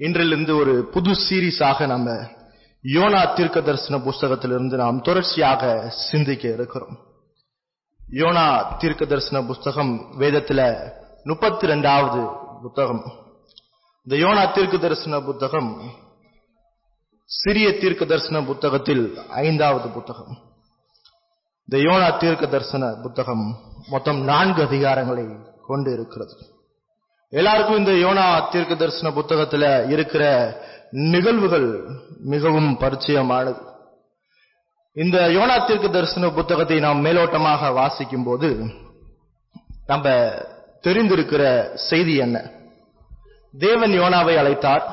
இன்றிலிருந்து ஒரு புது சீரீஸாக நம்ம யோனா தீர்க்க தரிசன புஸ்தகத்திலிருந்து நாம் தொடர்ச்சியாக சிந்திக்க இருக்கிறோம் யோனா தீர்க்க தரிசன புஸ்தகம் வேதத்துல முப்பத்தி ரெண்டாவது புத்தகம் இந்த யோனா தீர்க்க தரிசன புத்தகம் சிறிய தீர்க்க தரிசன புத்தகத்தில் ஐந்தாவது புத்தகம் இந்த யோனா தீர்க்க தரிசன புத்தகம் மொத்தம் நான்கு அதிகாரங்களை கொண்டு இருக்கிறது எல்லாருக்கும் இந்த யோனா தீர்க்க தரிசன புத்தகத்துல இருக்கிற நிகழ்வுகள் மிகவும் பரிச்சயமானது இந்த யோனா தீர்க்க தரிசன புத்தகத்தை நாம் மேலோட்டமாக வாசிக்கும் போது நம்ம தெரிந்திருக்கிற செய்தி என்ன தேவன் யோனாவை அழைத்தார்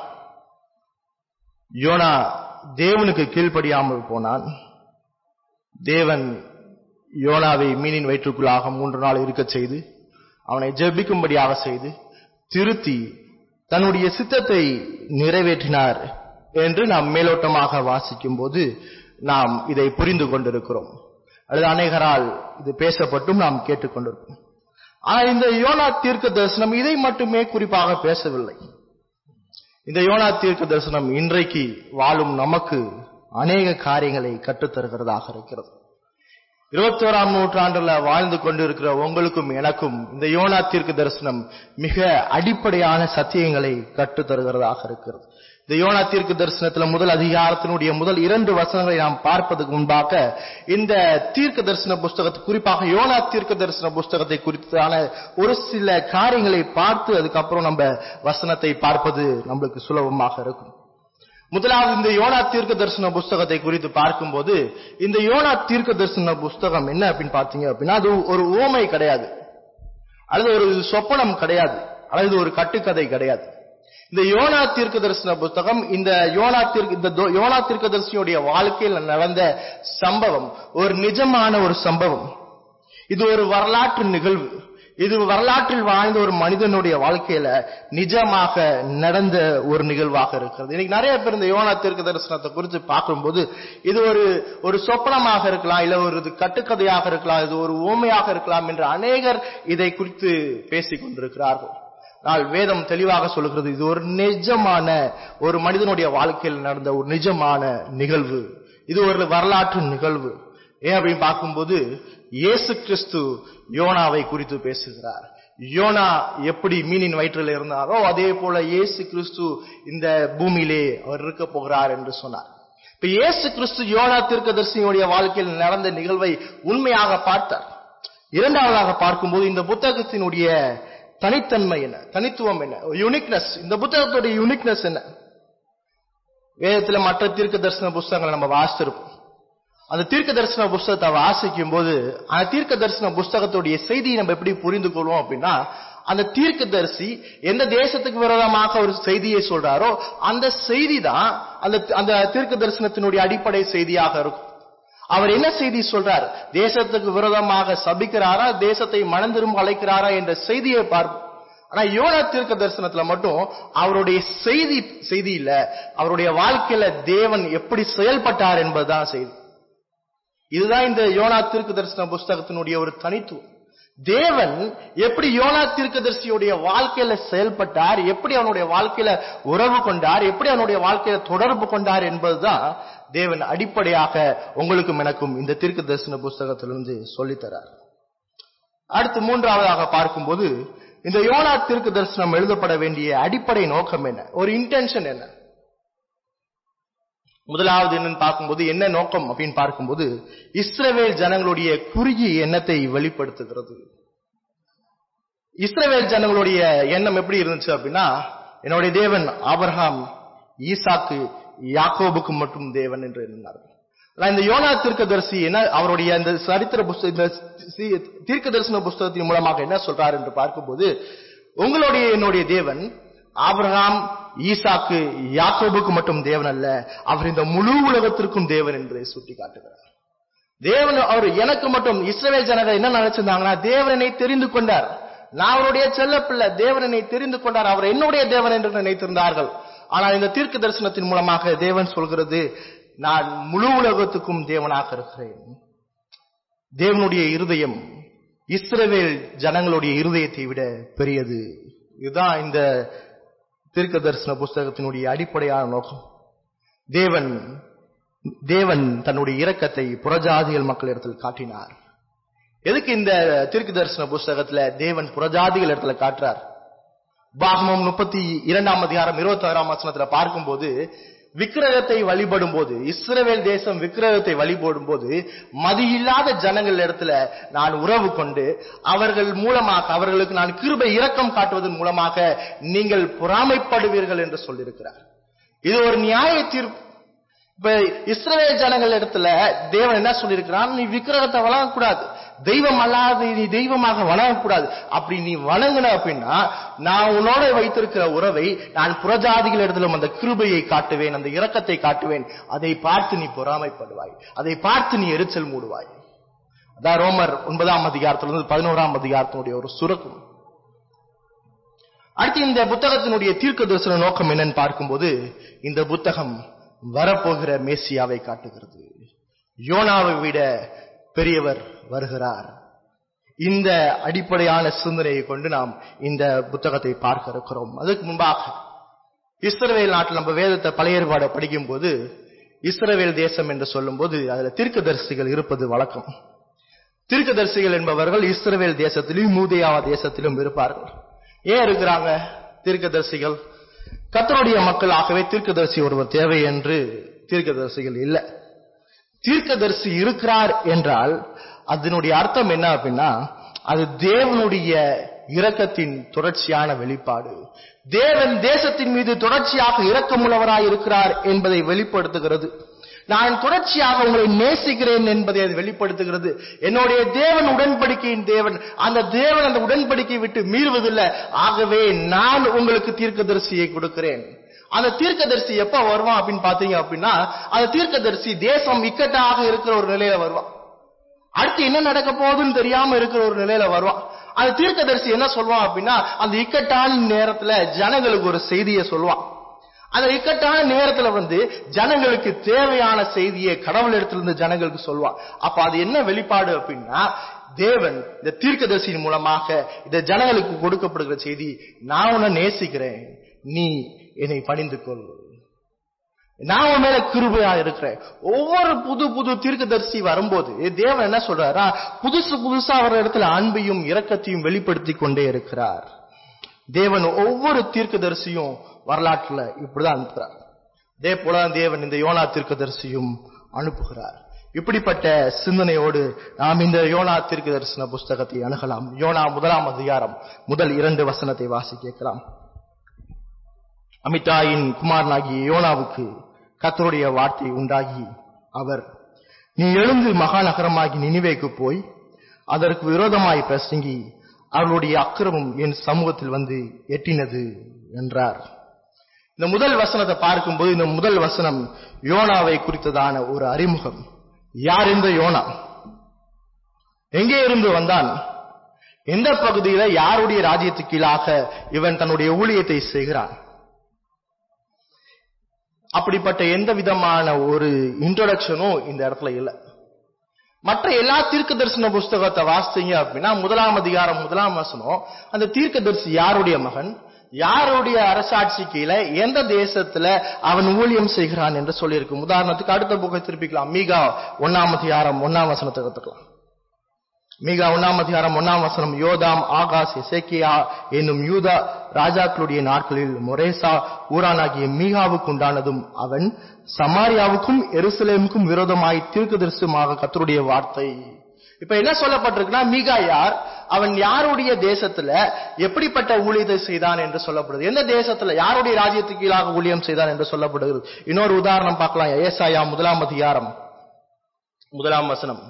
யோனா தேவனுக்கு கீழ்ப்படியாமல் போனான் தேவன் யோனாவை மீனின் வயிற்றுக்குள்ளாக மூன்று நாள் இருக்கச் செய்து அவனை ஜெபிக்கும்படியாக செய்து திருத்தி தன்னுடைய சித்தத்தை நிறைவேற்றினார் என்று நாம் மேலோட்டமாக வாசிக்கும் போது நாம் இதை புரிந்து கொண்டிருக்கிறோம் அல்லது அநேகரால் இது பேசப்பட்டும் நாம் கேட்டுக்கொண்டிருக்கிறோம் ஆனால் இந்த யோனா தீர்க்க தரிசனம் இதை மட்டுமே குறிப்பாக பேசவில்லை இந்த யோனா தீர்க்க தரிசனம் இன்றைக்கு வாழும் நமக்கு அநேக காரியங்களை கற்றுத்தருகிறதாக இருக்கிறது இருபத்தோராம் நூற்றாண்டுல வாழ்ந்து கொண்டிருக்கிற உங்களுக்கும் எனக்கும் இந்த யோனா தீர்க்க தரிசனம் மிக அடிப்படையான சத்தியங்களை கற்றுத் தருகிறதாக இருக்கிறது இந்த யோனா தீர்க்க தரிசனத்துல முதல் அதிகாரத்தினுடைய முதல் இரண்டு வசனங்களை நாம் பார்ப்பதற்கு முன்பாக இந்த தீர்க்க தரிசன புஸ்தகத்தை குறிப்பாக யோனா தீர்க்க தரிசன புஸ்தகத்தை குறித்தான ஒரு சில காரியங்களை பார்த்து அதுக்கப்புறம் நம்ம வசனத்தை பார்ப்பது நம்மளுக்கு சுலபமாக இருக்கும் முதலாவது இந்த யோனா தீர்க்க தரிசன புஸ்தகத்தை குறித்து பார்க்கும்போது இந்த யோனா தீர்க்க தரிசன புஸ்தகம் என்ன அப்படின்னு பார்த்தீங்க அப்படின்னா அது ஒரு ஓமை கிடையாது அல்லது ஒரு சொப்பனம் கிடையாது அல்லது ஒரு கட்டுக்கதை கிடையாது இந்த யோனா தீர்க்க தரிசன புஸ்தகம் இந்த யோனா தீர்க்க இந்த யோனா தீர்க்க தரிசனியுடைய வாழ்க்கையில் நடந்த சம்பவம் ஒரு நிஜமான ஒரு சம்பவம் இது ஒரு வரலாற்று நிகழ்வு இது வரலாற்றில் வாழ்ந்த ஒரு மனிதனுடைய வாழ்க்கையில நிஜமாக நடந்த ஒரு நிகழ்வாக இருக்கிறது இன்னைக்கு நிறைய பேர் இந்த யோனா தீர்க்க தரிசனத்தை குறித்து பார்க்கும்போது இது ஒரு ஒரு சொப்பனமாக இருக்கலாம் இல்ல ஒரு கட்டுக்கதையாக இருக்கலாம் இது ஒரு ஊமையாக இருக்கலாம் என்று அநேகர் இதை குறித்து பேசிக் கொண்டிருக்கிறார்கள் ஆனால் வேதம் தெளிவாக சொல்லுகிறது இது ஒரு நிஜமான ஒரு மனிதனுடைய வாழ்க்கையில் நடந்த ஒரு நிஜமான நிகழ்வு இது ஒரு வரலாற்று நிகழ்வு ஏன் அப்படின்னு பார்க்கும்போது இயேசு கிறிஸ்து யோனாவை குறித்து பேசுகிறார் யோனா எப்படி மீனின் வயிற்றில் இருந்தாரோ அதே போல இயேசு கிறிஸ்து இந்த பூமியிலே அவர் இருக்க போகிறார் என்று சொன்னார் இப்ப இயேசு கிறிஸ்து யோனா தீர்க்கதர்சியுடைய வாழ்க்கையில் நடந்த நிகழ்வை உண்மையாக பார்த்தார் இரண்டாவதாக பார்க்கும்போது இந்த புத்தகத்தினுடைய தனித்தன்மை என்ன தனித்துவம் என்ன யூனிக்னஸ் இந்த புத்தகத்துடைய யூனிக்னஸ் என்ன வேதத்துல மற்ற தீர்க்க தரிசன புஸ்தகங்களை நம்ம வாசிச்சிருப்போம் அந்த தீர்க்க தரிசன புஸ்தகத்தை வாசிக்கும் போது அந்த தீர்க்க தரிசன புஸ்தகத்துடைய செய்தியை நம்ம எப்படி புரிந்து கொள்வோம் அப்படின்னா அந்த தீர்க்க தரிசி எந்த தேசத்துக்கு விரோதமாக ஒரு செய்தியை சொல்றாரோ அந்த செய்தி தான் அந்த அந்த தீர்க்க தரிசனத்தினுடைய அடிப்படை செய்தியாக இருக்கும் அவர் என்ன செய்தி சொல்றார் தேசத்துக்கு விரோதமாக சபிக்கிறாரா தேசத்தை மணந்திரும்ப அழைக்கிறாரா என்ற செய்தியை பார்ப்போம் ஆனா யோனா தீர்க்க தரிசனத்துல மட்டும் அவருடைய செய்தி செய்தி இல்ல அவருடைய வாழ்க்கையில தேவன் எப்படி செயல்பட்டார் என்பதுதான் செய்தி இதுதான் இந்த யோனா தீர்க்க தரிசன புஸ்தகத்தினுடைய ஒரு தனித்துவம் தேவன் எப்படி யோனா தீர்க்கதரிசியுடைய வாழ்க்கையில செயல்பட்டார் எப்படி அவனுடைய வாழ்க்கையில உறவு கொண்டார் எப்படி அவனுடைய வாழ்க்கையில தொடர்பு கொண்டார் என்பதுதான் தேவன் அடிப்படையாக உங்களுக்கும் எனக்கும் இந்த தீர்க்க தரிசன புஸ்தகத்திலிருந்து சொல்லித்தரார் அடுத்து மூன்றாவதாக பார்க்கும்போது இந்த யோனா தீர்க்க தரிசனம் எழுதப்பட வேண்டிய அடிப்படை நோக்கம் என்ன ஒரு இன்டென்ஷன் என்ன முதலாவது என்னன்னு பார்க்கும்போது என்ன நோக்கம் அப்படின்னு பார்க்கும்போது இஸ்ரவேல் ஜனங்களுடைய குறுகிய எண்ணத்தை வெளிப்படுத்துகிறது இஸ்ரவேல் ஜனங்களுடைய எண்ணம் எப்படி இருந்துச்சு அப்படின்னா என்னுடைய தேவன் ஆபர்ஹாம் ஈசாக்கு யாக்கோபுக்கு மட்டும் தேவன் என்று எண்ணினார்கள் இந்த யோனா தீர்க்கதரிசி என்ன அவருடைய இந்த சரித்திர புஸ்தக தீர்க்க தரிசன புஸ்தகத்தின் மூலமாக என்ன சொல்றார் என்று பார்க்கும்போது உங்களுடைய என்னுடைய தேவன் ஆபிரகாம் ஈசாக்கு யாக்கோபுக்கு மட்டும் தேவன் அல்ல அவர் இந்த முழு உலகத்திற்கும் தேவன் என்பதை சுட்டி காட்டுகிறார் தேவன் அவர் எனக்கு மட்டும் இஸ்ரேல் ஜனங்கள் என்ன நினைச்சிருந்தாங்கன்னா தேவனை தெரிந்து கொண்டார் நான் அவருடைய செல்ல பிள்ளை தேவனை தெரிந்து கொண்டார் அவர் என்னுடைய தேவன் என்று நினைத்திருந்தார்கள் ஆனால் இந்த தீர்க்க தரிசனத்தின் மூலமாக தேவன் சொல்கிறது நான் முழு உலகத்துக்கும் தேவனாக இருக்கிறேன் தேவனுடைய இருதயம் இஸ்ரவேல் ஜனங்களுடைய இருதயத்தை விட பெரியது இதுதான் இந்த தீர்க்க தரிசன புஸ்தகத்தினுடைய அடிப்படையான நோக்கம் தேவன் தேவன் தன்னுடைய இரக்கத்தை புறஜாதிகள் மக்களிடத்தில் காட்டினார் எதுக்கு இந்த தீர்க்க தரிசன புஸ்தகத்துல தேவன் புறஜாதிகள் இடத்துல காட்டுறார் பாகமம் முப்பத்தி இரண்டாம் அதிகாரம் இருபத்தி ஆறாம் வசனத்துல பார்க்கும்போது விக்கிரகத்தை வழிபடும் போது இஸ்ரவேல் தேசம் விக்கிரகத்தை வழிபடும் போது மதியில்லாத ஜனங்கள் இடத்துல நான் உறவு கொண்டு அவர்கள் மூலமாக அவர்களுக்கு நான் கிருபை இரக்கம் காட்டுவதன் மூலமாக நீங்கள் பொறாமைப்படுவீர்கள் என்று சொல்லியிருக்கிறார் இது ஒரு நியாய தீர்ப்பு இப்ப இஸ்ரவேல் ஜனங்கள் இடத்துல தேவன் என்ன சொல்லியிருக்கிறான் நீ விக்கிரகத்தை வணங்கக்கூடாது தெய்வம் அல்லாத நீ தெய்வமாக வணங்கக்கூடாது அப்படி நீ வணங்கின அப்படின்னா நான் உன்னோட வைத்திருக்கிற உறவை நான் புறஜாதிகள் இடத்திலும் அந்த கிருபையை காட்டுவேன் அந்த இரக்கத்தை காட்டுவேன் அதை பார்த்து நீ பொறாமைப்படுவாய் அதை பார்த்து நீ எரிச்சல் மூடுவாய் அதான் ரோமர் ஒன்பதாம் அதிகாரத்திலிருந்து பதினோராம் அதிகாரத்தினுடைய ஒரு சுரக்கும் அடுத்து இந்த புத்தகத்தினுடைய தீர்க்க தரிசன நோக்கம் என்னன்னு பார்க்கும்போது இந்த புத்தகம் வரப்போகிற மேசியாவை காட்டுகிறது யோனாவை விட பெரியவர் வருகிறார் இந்த அடிப்படையான சிந்தனையை கொண்டு நாம் இந்த புத்தகத்தை பார்க்க இருக்கிறோம் அதுக்கு முன்பாக இஸ்ரவேல் நாட்டில் நம்ம வேதத்தை பழைய ஏற்பாடை படிக்கும் போது இஸ்ரவேல் தேசம் என்று சொல்லும்போது அதுல தீர்க்கதரிசிகள் இருப்பது வழக்கம் தீர்க்கதரிசிகள் என்பவர்கள் இஸ்ரவேல் தேசத்திலும் மூதேயா தேசத்திலும் இருப்பார்கள் ஏன் இருக்கிறாங்க தீர்க்கதரிசிகள் கத்தருடைய மக்களாகவே தீர்க்கதரிசி ஒருவர் தேவை என்று தீர்க்கதரிசிகள் இல்லை தீர்க்கதரிசி இருக்கிறார் என்றால் அதனுடைய அர்த்தம் என்ன அப்படின்னா அது தேவனுடைய இரக்கத்தின் தொடர்ச்சியான வெளிப்பாடு தேவன் தேசத்தின் மீது தொடர்ச்சியாக இரக்கமுள்ளவராய் இருக்கிறார் என்பதை வெளிப்படுத்துகிறது நான் தொடர்ச்சியாக உங்களை நேசிக்கிறேன் என்பதை அது வெளிப்படுத்துகிறது என்னுடைய தேவன் உடன்படிக்கையின் தேவன் அந்த தேவன் அந்த உடன்படிக்கை விட்டு மீறுவதில்லை ஆகவே நான் உங்களுக்கு தீர்க்கதரிசியை கொடுக்கிறேன் அந்த தீர்க்கதரிசி எப்ப வருவான் அப்படின்னு பாத்தீங்க அப்படின்னா அந்த தீர்க்கதரிசி தேசம் இக்கட்டாக இருக்கிற ஒரு நிலையில வருவான் அடுத்து என்ன நடக்க போகுதுன்னு தெரியாம இருக்கிற ஒரு நிலையில வருவான் அந்த தீர்க்கதரிசி என்ன சொல்லுவான் அப்படின்னா அந்த இக்கட்டான நேரத்துல ஜனங்களுக்கு ஒரு செய்தியை சொல்லுவான் அந்த இக்கட்டான நேரத்துல வந்து ஜனங்களுக்கு தேவையான செய்தியை கடவுள் இடத்திலிருந்து ஜனங்களுக்கு சொல்லுவான் அப்ப அது என்ன வெளிப்பாடு அப்படின்னா தேவன் இந்த தீர்க்கதரிசியின் மூலமாக இந்த ஜனங்களுக்கு கொடுக்கப்படுகிற செய்தி நான் உன்னை நேசிக்கிறேன் நீ என்னை பணிந்து கொள் நான் உன் மேல கிருபையா இருக்கிறேன் ஒவ்வொரு புது புது தீர்க்கதரிசி வரும்போது தேவன் என்ன சொல்றாரா புதுசு புதுசா அவர் இடத்துல அன்பையும் இரக்கத்தையும் வெளிப்படுத்தி கொண்டே இருக்கிறார் தேவன் ஒவ்வொரு தீர்க்கதரிசியும் வரலாற்றுல இப்படிதான் அனுப்புறார் அதே போல தேவன் இந்த யோனா தீர்க்கதரிசியும் அனுப்புகிறார் இப்படிப்பட்ட சிந்தனையோடு நாம் இந்த யோனா தீர்க்க தரிசன புஸ்தகத்தை அணுகலாம் யோனா முதலாம் அதிகாரம் முதல் இரண்டு வசனத்தை வாசி கேட்கலாம் அமிதாயின் குமாரனாகிய யோனாவுக்கு கத்தருடைய வார்த்தை உண்டாகி அவர் நீ எழுந்து மகாநகரமாகி நினைவேக்கு போய் அதற்கு விரோதமாய் பிரசங்கி அவர்களுடைய அக்கிரமம் என் சமூகத்தில் வந்து எட்டினது என்றார் இந்த முதல் வசனத்தை பார்க்கும்போது இந்த முதல் வசனம் யோனாவை குறித்ததான ஒரு அறிமுகம் யார் இந்த யோனா எங்கே இருந்து வந்தான் எந்த பகுதியில யாருடைய ராஜ்யத்துக்கு கீழாக இவன் தன்னுடைய ஊழியத்தை செய்கிறான் அப்படிப்பட்ட எந்த விதமான ஒரு இன்ட்ரோடக்ஷனும் இந்த இடத்துல இல்லை மற்ற எல்லா தீர்க்க தரிசன புஸ்தகத்தை வாசித்தீங்க அப்படின்னா முதலாம் அதிகாரம் முதலாம் வசனம் அந்த தீர்க்கதரிசி யாருடைய மகன் யாருடைய அரசாட்சி கீழே எந்த தேசத்துல அவன் ஊழியம் செய்கிறான் என்று சொல்லியிருக்கு உதாரணத்துக்கு அடுத்த புக்கை திருப்பிக்கலாம் மீகா ஒன்னாம் அதிகாரம் ஒன்னாம் வசனத்தை கத்துக்கலாம் மீகா ஒன்னாம் அதிகாரம் ஒன்னாம் வசனம் யோதாம் ஆகாஸ் எசேக்கியா என்னும் யூதா ராஜாக்களுடைய நாட்களில் மொரேசா ஊரானாகிய மீகாவுக்கு உண்டானதும் அவன் சமாரியாவுக்கும் எருசலேமுக்கும் விரோதமாய் தீர்க்கதரிசனமாக கத்தருடைய வார்த்தை இப்ப என்ன சொல்லப்பட்டிருக்குன்னா மீகா யார் அவன் யாருடைய தேசத்துல எப்படிப்பட்ட ஊழியத்தை செய்தான் என்று சொல்லப்படுது எந்த தேசத்துல யாருடைய ராஜ்யத்துக்கு கீழாக ஊழியம் செய்தான் என்று சொல்லப்படுகிறது இன்னொரு உதாரணம் பார்க்கலாம் ஏசாயா முதலாம் அதிகாரம் முதலாம் வசனம்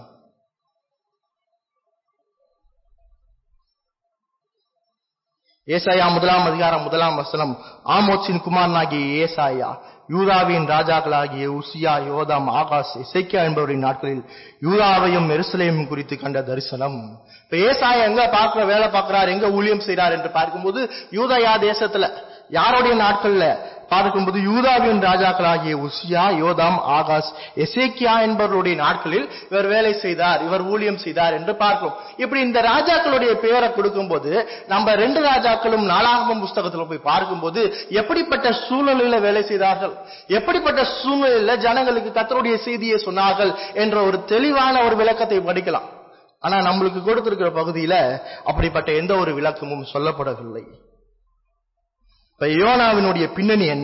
ஏசாயா முதலாம் அதிகாரம் முதலாம் வசனம் ஆமோச்சின் குமாரனாகிய ஏசாயா யூதாவின் ராஜாக்களாகிய உசியா யோதாம் ஆகாஷ் இசைக்கியா என்பவரின் நாட்களில் யூதாவையும் எருசலேமும் குறித்து கண்ட தரிசனம் இப்ப ஏசாயா எங்க பார்க்கிற வேலை பார்க்கிறார் எங்க ஊழியம் செய்கிறார் என்று பார்க்கும்போது யூதயா தேசத்துல யாருடைய நாட்கள்ல பார்க்கும்போது யூதாவின் ராஜாக்களாகிய உசியா யோதாம் ஆகாஸ் எசேக்கியா என்பவருடைய நாட்களில் இவர் வேலை செய்தார் இவர் ஊழியம் செய்தார் என்று பார்க்கிறோம் இப்படி இந்த ராஜாக்களுடைய பெயரை கொடுக்கும்போது நம்ம ரெண்டு ராஜாக்களும் நாலாகமம் புஸ்தகத்துல போய் பார்க்கும்போது எப்படிப்பட்ட சூழ்நிலையில வேலை செய்தார்கள் எப்படிப்பட்ட சூழ்நிலையில ஜனங்களுக்கு கத்தருடைய செய்தியை சொன்னார்கள் என்ற ஒரு தெளிவான ஒரு விளக்கத்தை படிக்கலாம் ஆனா நம்மளுக்கு கொடுத்திருக்கிற பகுதியில அப்படிப்பட்ட எந்த ஒரு விளக்கமும் சொல்லப்படவில்லை இப்ப யோனாவினுடைய பின்னணி என்ன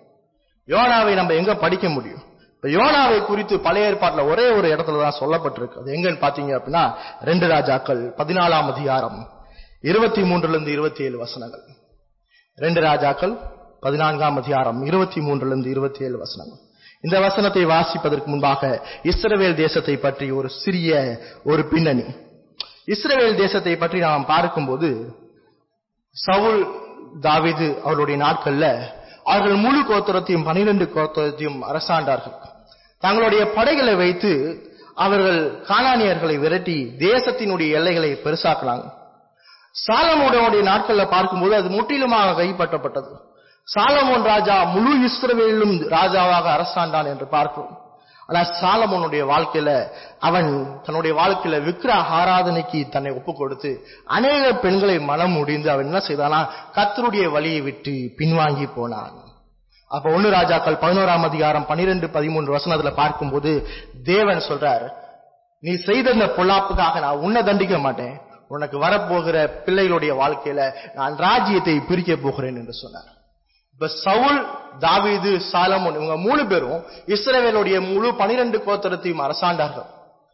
யோனாவை நம்ம எங்க படிக்க முடியும் இப்ப யோனாவை குறித்து பழைய ஏற்பாட்டுல ஒரே ஒரு இடத்துல தான் சொல்லப்பட்டிருக்கு அது எங்கன்னு பாத்தீங்க அப்படின்னா ரெண்டு ராஜாக்கள் பதினாலாம் அதிகாரம் இருபத்தி மூன்றுல இருந்து இருபத்தி ஏழு வசனங்கள் ரெண்டு ராஜாக்கள் பதினான்காம் அதிகாரம் இருபத்தி மூன்றுல இருந்து இருபத்தி ஏழு வசனங்கள் இந்த வசனத்தை வாசிப்பதற்கு முன்பாக இஸ்ரவேல் தேசத்தை பற்றி ஒரு சிறிய ஒரு பின்னணி இஸ்ரவேல் தேசத்தை பற்றி நாம் பார்க்கும்போது சவுல் தாவீது அவருடைய நாட்கள்ல அவர்கள் முழு கோத்திரத்தையும் பனிரெண்டு கோத்திரத்தையும் அரசாண்டார்கள் தங்களுடைய படைகளை வைத்து அவர்கள் கானானியர்களை விரட்டி தேசத்தினுடைய எல்லைகளை பெருசாக்குனாங்க சாலமோனுடைய நாட்கள்ல பார்க்கும்போது அது முற்றிலுமாக கைப்பற்றப்பட்டது சாலமோன் ராஜா முழு இஸ்ரவேலும் ராஜாவாக அரசாண்டான் என்று பார்க்கிறோம் ஆனா சாலமோனுடைய வாழ்க்கையில அவன் தன்னுடைய வாழ்க்கையில விக்கிர ஆராதனைக்கு தன்னை ஒப்பு கொடுத்து அநேக பெண்களை மனம் முடிந்து அவன் என்ன செய்தானா கத்தருடைய வழியை விட்டு பின்வாங்கி போனான் அப்ப ஒன்னு ராஜாக்கள் பதினோராம் அதிகாரம் பனிரெண்டு பதிமூன்று வசனத்துல பார்க்கும்போது தேவன் சொல்றார் நீ செய்த இந்த பொல்லாப்புக்காக நான் உன்னை தண்டிக்க மாட்டேன் உனக்கு வரப்போகிற பிள்ளைகளுடைய வாழ்க்கையில நான் ராஜ்யத்தை பிரிக்க போகிறேன் என்று சொன்னார் இப்ப சவுல் தாவீது சாலமோன் இவங்க மூணு பேரும் இஸ்ரவேலுடைய முழு பனிரெண்டு கோத்திரத்தையும் அரசாண்டார்கள்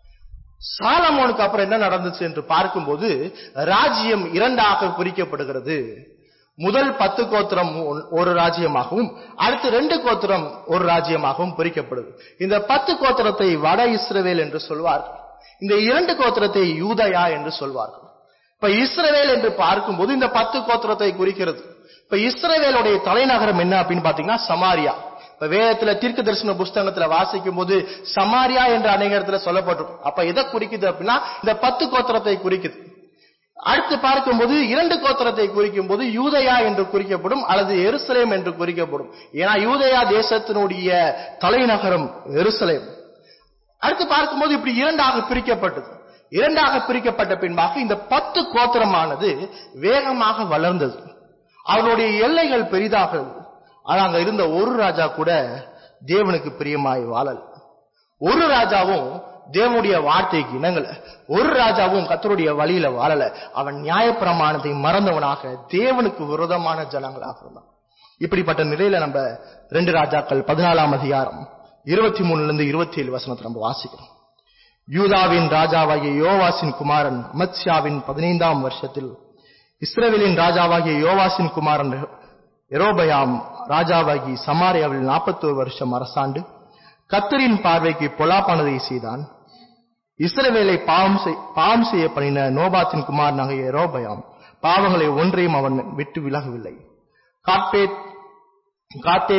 சாலமோனுக்கு அப்புறம் என்ன நடந்துச்சு என்று பார்க்கும்போது ராஜ்யம் இரண்டாக பிரிக்கப்படுகிறது முதல் பத்து கோத்திரம் ஒரு ராஜ்யமாகவும் அடுத்து ரெண்டு கோத்திரம் ஒரு ராஜ்யமாகவும் பிரிக்கப்படுது இந்த பத்து கோத்திரத்தை வட இஸ்ரவேல் என்று சொல்வார்கள் இந்த இரண்டு கோத்திரத்தை யூதயா என்று சொல்வார்கள் இப்ப இஸ்ரவேல் என்று பார்க்கும்போது இந்த பத்து கோத்திரத்தை குறிக்கிறது இப்ப இஸ்ரவேலுடைய தலைநகரம் என்ன அப்படின்னு பாத்தீங்கன்னா சமாரியா இப்ப வேதத்துல தீர்க்க தரிசன புஸ்தகத்துல வாசிக்கும் போது சமாரியா என்ற அநேக இடத்துல சொல்லப்பட்டிருக்கும் அப்ப எதை குறிக்குது அப்படின்னா இந்த பத்து கோத்திரத்தை குறிக்குது அடுத்து பார்க்கும்போது இரண்டு கோத்திரத்தை குறிக்கும் போது யூதயா என்று குறிக்கப்படும் அல்லது எருசலேம் என்று குறிக்கப்படும் ஏன்னா யூதயா தேசத்தினுடைய தலைநகரம் எருசலேம் அடுத்து பார்க்கும்போது இப்படி இரண்டாக பிரிக்கப்பட்டது இரண்டாக பிரிக்கப்பட்ட பின்பாக இந்த பத்து கோத்திரமானது வேகமாக வளர்ந்தது அவனுடைய எல்லைகள் பெரிதாக ஆனா அங்க இருந்த ஒரு ராஜா கூட தேவனுக்கு பிரியமாய் வாழல் ஒரு ராஜாவும் தேவனுடைய வார்த்தைக்கு இணங்கல ஒரு ராஜாவும் கத்தருடைய வழியில வாழல அவன் நியாயப்பிரமாணத்தை மறந்தவனாக தேவனுக்கு விரோதமான ஜனங்களாக இருந்தான் இப்படிப்பட்ட நிலையில நம்ம ரெண்டு ராஜாக்கள் பதினாலாம் அதிகாரம் இருபத்தி மூணுல இருந்து இருபத்தி ஏழு வசனத்தை நம்ம வாசிக்கிறோம் யூதாவின் ராஜாவாகிய யோவாசின் குமாரன் அமத்ஷாவின் பதினைந்தாம் வருஷத்தில் இஸ்ரேலின் ராஜாவாகிய யோவாசின் குமாரன் எரோபயாம் ராஜாவாகி சமாரியாவில் நாற்பத்தோரு வருஷம் அரசாண்டு கத்தரின் பார்வைக்கு பொலாப்பானதை செய்தான் இஸ்ரவேலை பாவம் பாவம் செய்ய பண்ணின நோபாத்தின் குமாரனாகிய எரோபயாம் பாவங்களை ஒன்றையும் அவன் விட்டு விலகவில்லை காட்பேத் காத்தே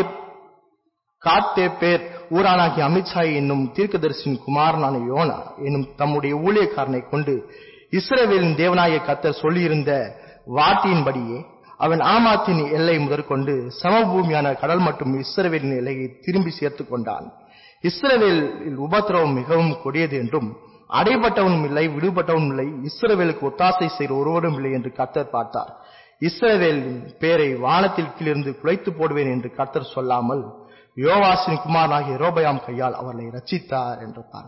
காத்தே பேர் ஊரானாகிய அமித்ஷாய் என்னும் தீர்க்கதரிசின் குமாரனான யோனா என்னும் தம்முடைய ஊழியக்காரனை கொண்டு இஸ்ரவேலின் தேவனாய கத்தர் சொல்லியிருந்த வாட்டியின்படியே அவன் ஆமாத்தின் எல்லை முதற்கொண்டு சமபூமியான கடல் மற்றும் இஸ்ரவேலின் எல்லையை திரும்பி சேர்த்து கொண்டான் இஸ்ரவேலில் உபத்திரவம் மிகவும் கொடியது என்றும் அடைபட்டவனும் இல்லை விடுபட்டவனும் இல்லை இஸ்ரவேலுக்கு ஒத்தாசை செய்கிற ஒருவரும் இல்லை என்று கர்த்தர் பார்த்தார் இஸ்ரவேலின் பேரை வானத்தில் கீழிருந்து குலைத்து போடுவேன் என்று கர்த்தர் சொல்லாமல் யோவாசின் குமாரனாகிய ரோபயாம் கையால் அவர்களை ரச்சித்தார் என்று பார்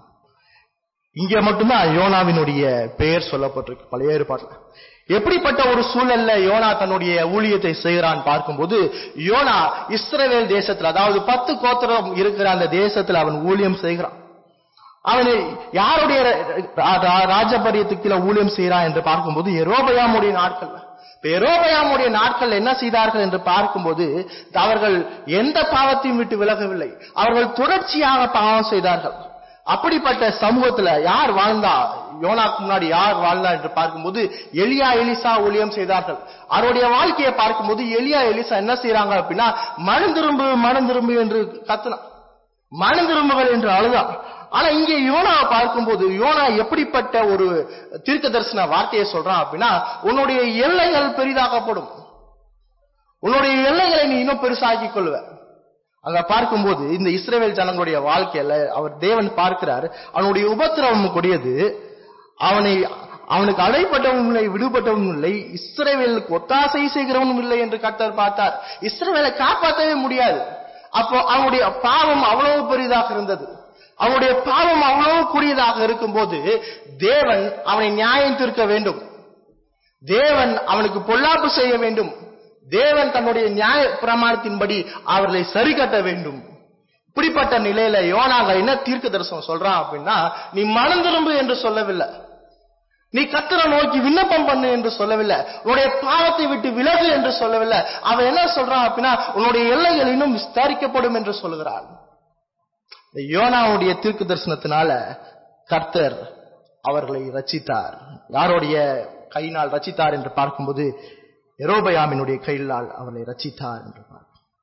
இங்க மட்டும்தான் யோனாவினுடைய பெயர் சொல்லப்பட்டிருக்கு பழைய ஏற்பாட்டுல எப்படிப்பட்ட ஒரு சூழல்ல யோனா தன்னுடைய ஊழியத்தை செய்கிறான் பார்க்கும்போது யோனா இஸ்ரவேல் தேசத்துல அதாவது பத்து கோத்திரம் இருக்கிற அந்த தேசத்துல அவன் ஊழியம் செய்கிறான் அவன் யாருடைய ராஜபரியத்துக்குள்ள ஊழியம் செய்கிறான் என்று பார்க்கும்போது எரோபயாமுடைய நாட்கள்ல எரோபயாமுடைய நாட்கள் என்ன செய்தார்கள் என்று பார்க்கும்போது அவர்கள் எந்த பாவத்தையும் விட்டு விலகவில்லை அவர்கள் தொடர்ச்சியாக பாவம் செய்தார்கள் அப்படிப்பட்ட சமூகத்துல யார் வாழ்ந்தா யோனாக்கு முன்னாடி யார் வாழ்ந்தா என்று பார்க்கும்போது எலியா எலிசா ஊழியம் செய்தார்கள் அவருடைய வாழ்க்கையை பார்க்கும்போது எலியா எலிசா என்ன செய்யறாங்க அப்படின்னா மனம் திரும்பு மனம் திரும்பு என்று கத்துனா மனம் திரும்புகள் என்று அழுதான் ஆனா இங்கே யோனாவை பார்க்கும்போது யோனா எப்படிப்பட்ட ஒரு தீர்க்க தரிசன வார்த்தையை சொல்றான் அப்படின்னா உன்னுடைய எல்லைகள் பெரிதாக்கப்படும் உன்னுடைய எல்லைகளை நீ இன்னும் பெருசாக்கிக் கொள்வ அங்க பார்க்கும்போது இந்த இஸ்ரேல் ஜனங்களுடைய வாழ்க்கையில அவர் தேவன் பார்க்கிறார் அவனுடைய உபத்திரவம் கொடியது அவனை அவனுக்கு அடைப்பட்டவனும் இல்லை விடுபட்டவனும் இல்லை இஸ்ரேவேலுக்கு ஒத்தாசை செய்கிறவனும் இல்லை என்று கர்த்தர் பார்த்தார் இஸ்ரேவேலை காப்பாற்றவே முடியாது அப்போ அவனுடைய பாவம் அவ்வளவு பெரிதாக இருந்தது அவனுடைய பாவம் அவ்வளவு கூடியதாக இருக்கும்போது தேவன் அவனை நியாயம் தீர்க்க வேண்டும் தேவன் அவனுக்கு பொல்லாப்பு செய்ய வேண்டும் தேவன் தன்னுடைய நியாய பிரமாணத்தின்படி அவர்களை சரி கட்ட வேண்டும் இப்படிப்பட்ட நிலையில யோனாக என்ன தீர்க்க தரிசனம் சொல்றான் அப்படின்னா நீ மனம் திரும்பு என்று சொல்லவில்லை நீ கத்தரை நோக்கி விண்ணப்பம் பண்ணு என்று சொல்லவில்லை உன்னுடைய பாவத்தை விட்டு விலகு என்று சொல்லவில்லை அவன் என்ன சொல்றான் அப்படின்னா உன்னுடைய எல்லைகள் இன்னும் விஸ்தரிக்கப்படும் என்று சொல்லுகிறான் இந்த யோனாவுடைய தீர்க்க தரிசனத்தினால கர்த்தர் அவர்களை ரச்சித்தார் யாருடைய கையினால் ரச்சித்தார் என்று பார்க்கும்போது எரோபயாமினுடைய கையினால் அவர்களை ரச்சித்தார் என்று பார்க்கிறோம்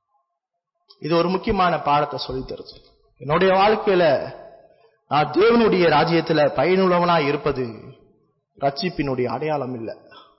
இது ஒரு முக்கியமான பாடத்தை சொல்லி தருது என்னுடைய வாழ்க்கையில நான் தேவனுடைய ராஜ்யத்துல பயனுள்ளவனா இருப்பது ரட்சிப்பினுடைய அடையாளம் இல்லை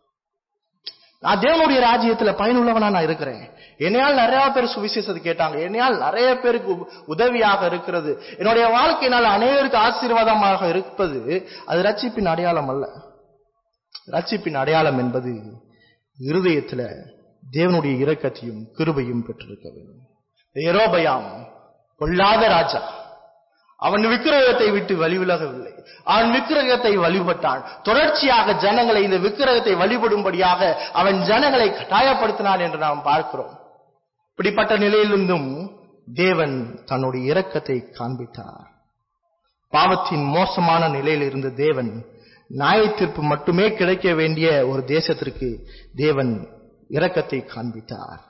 நான் தேவனுடைய ராஜ்யத்துல பயனுள்ளவனா நான் இருக்கிறேன் என்னையால் நிறைய பேர் சுவிசேஷத்தை கேட்டாங்க என்னையால் நிறைய பேருக்கு உ- உதவியாக இருக்கிறது என்னுடைய வாழ்க்கையினால் அநேகருக்கு ஆசீர்வாதமாக இருப்பது அது ரட்சிப்பின் அடையாளம் அல்ல ரட்சிப்பின் அடையாளம் என்பது இருதயத்துல தேவனுடைய இரக்கத்தையும் கிருபையும் பெற்றிருக்க வேண்டும் எரோபயாம் கொள்ளாத ராஜா அவன் விக்கிரகத்தை விட்டு வழிவிலகவில்லை அவன் விக்கிரகத்தை வழிபட்டான் தொடர்ச்சியாக ஜனங்களை இந்த விக்கிரகத்தை வழிபடும்படியாக அவன் ஜனங்களை கட்டாயப்படுத்தினான் என்று நாம் பார்க்கிறோம் இப்படிப்பட்ட நிலையிலிருந்தும் தேவன் தன்னுடைய இரக்கத்தை காண்பித்தார் பாவத்தின் மோசமான நிலையில் இருந்த தேவன் நியாயத்தீர்ப்பு மட்டுமே கிடைக்க வேண்டிய ஒரு தேசத்திற்கு தேவன் இரக்கத்தை காண்பித்தார்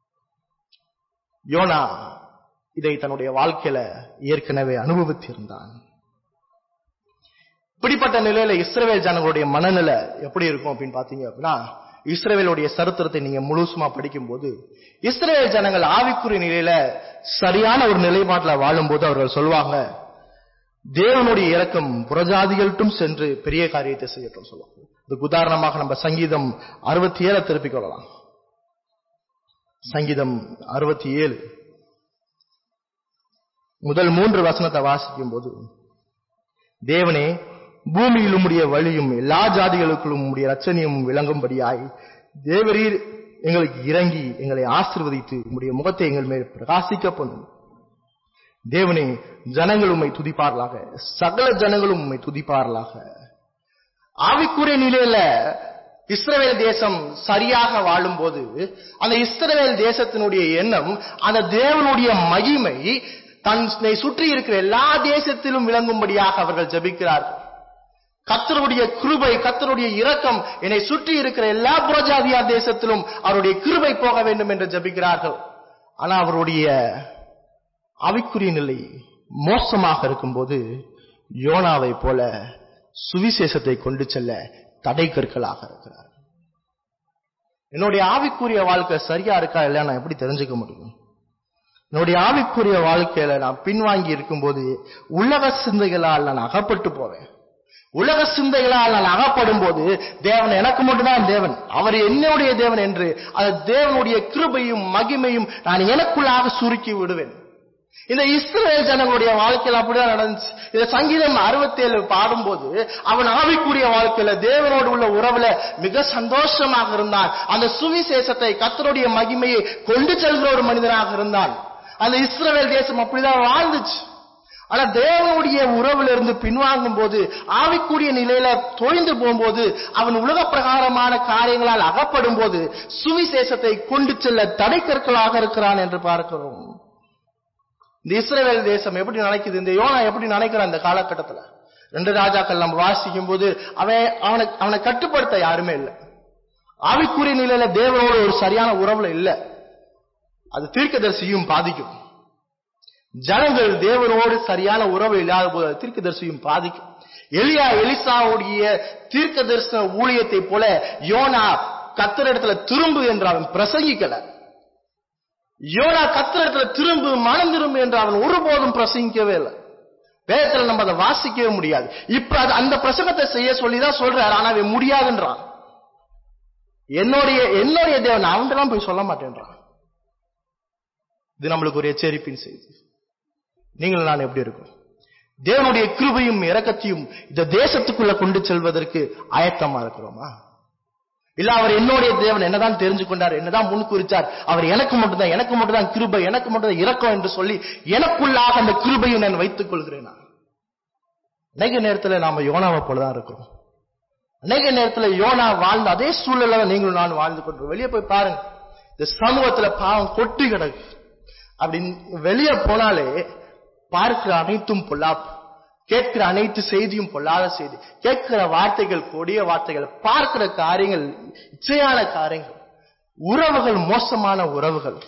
யோனா இதை தன்னுடைய வாழ்க்கையில ஏற்கனவே அனுபவித்திருந்தான் இப்படிப்பட்ட நிலையில இஸ்ரவேல் ஜனங்களுடைய மனநிலை எப்படி இருக்கும் அப்படின்னு பாத்தீங்க அப்படின்னா இஸ்ரவேலுடைய சரித்திரத்தை நீங்க முழுசுமா படிக்கும்போது இஸ்ரவேல் ஜனங்கள் ஆவிக்குரிய நிலையில சரியான ஒரு நிலைப்பாட்டுல வாழும்போது அவர்கள் சொல்லுவாங்க தேவனுடைய இரக்கம் புறஜாதிகள்ட்டும் சென்று பெரிய காரியத்தை செய்யட்டும் சொல்லுவாங்க இதுக்கு உதாரணமாக நம்ம சங்கீதம் அறுபத்தி ஏழை திருப்பிக் கொள்ளலாம் சங்கீதம் அறுபத்தி ஏழு முதல் மூன்று வசனத்தை வாசிக்கும் போது தேவனே பூமியில் உம்முடைய வழியும் எல்லா ஜாதிகளுக்குள்ளும் உம்முடைய ரச்சனையும் விளங்கும்படியாய் தேவரீர் எங்களுக்கு இறங்கி எங்களை ஆசிர்வதித்து உம்முடைய முகத்தை எங்கள் மேல் பிரகாசிக்க பண்ணும் தேவனே ஜனங்கள் உம்மை துதிப்பார்களாக சகல ஜனங்களும் உம்மை துதிப்பார்களாக ஆவிக்குரிய நிலையில இஸ்ரவேல் தேசம் சரியாக வாழும்போது அந்த இஸ்ரவேல் தேசத்தினுடைய எண்ணம் அந்த தேவனுடைய மகிமை தன்னை சுற்றி இருக்கிற எல்லா தேசத்திலும் விளங்கும்படியாக அவர்கள் ஜெபிக்கிறார்கள் கத்தருடைய கிருபை கத்தருடைய இரக்கம் என்னை சுற்றி இருக்கிற எல்லா புறஜாதியா தேசத்திலும் அவருடைய கிருபை போக வேண்டும் என்று ஜெபிக்கிறார்கள் ஆனா அவருடைய ஆவிக்குரிய நிலை மோசமாக இருக்கும்போது யோனாவை போல சுவிசேஷத்தை கொண்டு செல்ல தடை கற்களாக இருக்கிறார் என்னுடைய ஆவிக்குரிய வாழ்க்கை சரியா இருக்கா இல்லையா நான் எப்படி தெரிஞ்சுக்க முடியும் என்னுடைய ஆவிக்குரிய வாழ்க்கையில நான் பின்வாங்கி இருக்கும்போது உலக சிந்தைகளால் நான் அகப்பட்டு போவேன் உலக சிந்தைகளால் நான் அகப்படும் போது தேவன் எனக்கு மட்டும்தான் தேவன் அவர் என்னுடைய தேவன் என்று அந்த தேவனுடைய கிருபையும் மகிமையும் நான் எனக்குள்ளாக சுருக்கி விடுவேன் இந்த இஸ்ரேல் ஜனங்களுடைய வாழ்க்கையில அப்படிதான் நடந்துச்சு இந்த சங்கீதம் அறுபத்தி ஏழு பாடும்போது அவன் ஆவிக்குரிய வாழ்க்கையில தேவனோடு உள்ள உறவுல மிக சந்தோஷமாக இருந்தான் அந்த சுவிசேஷத்தை கத்தருடைய மகிமையை கொண்டு செல்கிற ஒரு மனிதனாக இருந்தான் அந்த இஸ்ரவேல் தேசம் அப்படிதான் வாழ்ந்துச்சு ஆனா தேவனுடைய உறவுல இருந்து பின்வாங்கும் போது ஆவிக்குரிய நிலையில தொய்ந்து போகும்போது அவன் உலக பிரகாரமான காரியங்களால் அகப்படும் போது சுவிசேஷத்தை கொண்டு செல்ல தடைக்கற்களாக இருக்கிறான் என்று பார்க்கிறோம் இந்த இஸ்ரவேல் தேசம் எப்படி நினைக்குது இந்த யோனா எப்படி நினைக்கிறான் இந்த காலகட்டத்துல ரெண்டு ராஜாக்கள் நம்ம வாசிக்கும் போது அவன் அவனை அவனை கட்டுப்படுத்த யாருமே இல்லை ஆவிக்குரிய நிலையில தேவனோட ஒரு சரியான உறவுல இல்ல அது தீர்க்கதரிசியும் பாதிக்கும் ஜனங்கள் தேவனோடு சரியான உறவு இல்லாத போது அது தீர்க்கதரிசியும் பாதிக்கும் எலியா எலிசாவுடைய தீர்க்க தரிசன ஊழியத்தை போல யோனா கத்தரிடத்துல திரும்பு என்று அவன் பிரசங்கிக்கல யோனா கத்திரத்துல திரும்பு மனம் திரும்பு என்று அவன் ஒருபோதும் பிரசங்கிக்கவே இல்லை வேதத்துல நம்ம அதை வாசிக்கவே முடியாது இப்ப அது அந்த பிரசங்கத்தை செய்ய சொல்லிதான் சொல்றாரு ஆனா அவன் முடியாதுன்றான் என்னுடைய என்னுடைய தேவன் அவன்கிட்ட போய் சொல்ல மாட்டேன்றான் இது நம்மளுக்கு ஒரு எச்சரிப்பின் செய்தி நீங்கள் நான் எப்படி இருக்கும் தேவனுடைய கிருபையும் இரக்கத்தையும் இந்த தேசத்துக்குள்ள கொண்டு செல்வதற்கு ஆயத்தமா இருக்கிறோமா இல்ல அவர் என்னுடைய தேவன் என்னதான் தெரிஞ்சு கொண்டார் என்னதான் முன்குறிச்சார் அவர் எனக்கு மட்டும்தான் எனக்கு மட்டும்தான் கிருபை எனக்கு மட்டும்தான் இரக்கம் என்று சொல்லி எனக்குள்ளாக அந்த கிருபையை நான் வைத்துக் கொள்கிறேன் நான். அநேக நேரத்துல நாம யோனாவை போலதான் இருக்கிறோம் அநேக நேரத்துல யோனா வாழ்ந்த அதே சூழல்ல தான் நீங்களும் நான் வாழ்ந்து கொண்டிருக்கோம் வெளியே போய் பாருங்க இந்த சமூகத்துல பாவம் கொட்டி கிடக்கு அப்படின்னு வெளியே போனாலே பார்க்கிற அனைத்தும் பொல்லாப்பு கேட்கிற அனைத்து செய்தியும் பொல்லாத செய்தி கேட்கிற வார்த்தைகள் கொடிய வார்த்தைகள் பார்க்கிற காரியங்கள் இச்சையான காரியங்கள் உறவுகள் மோசமான உறவுகள்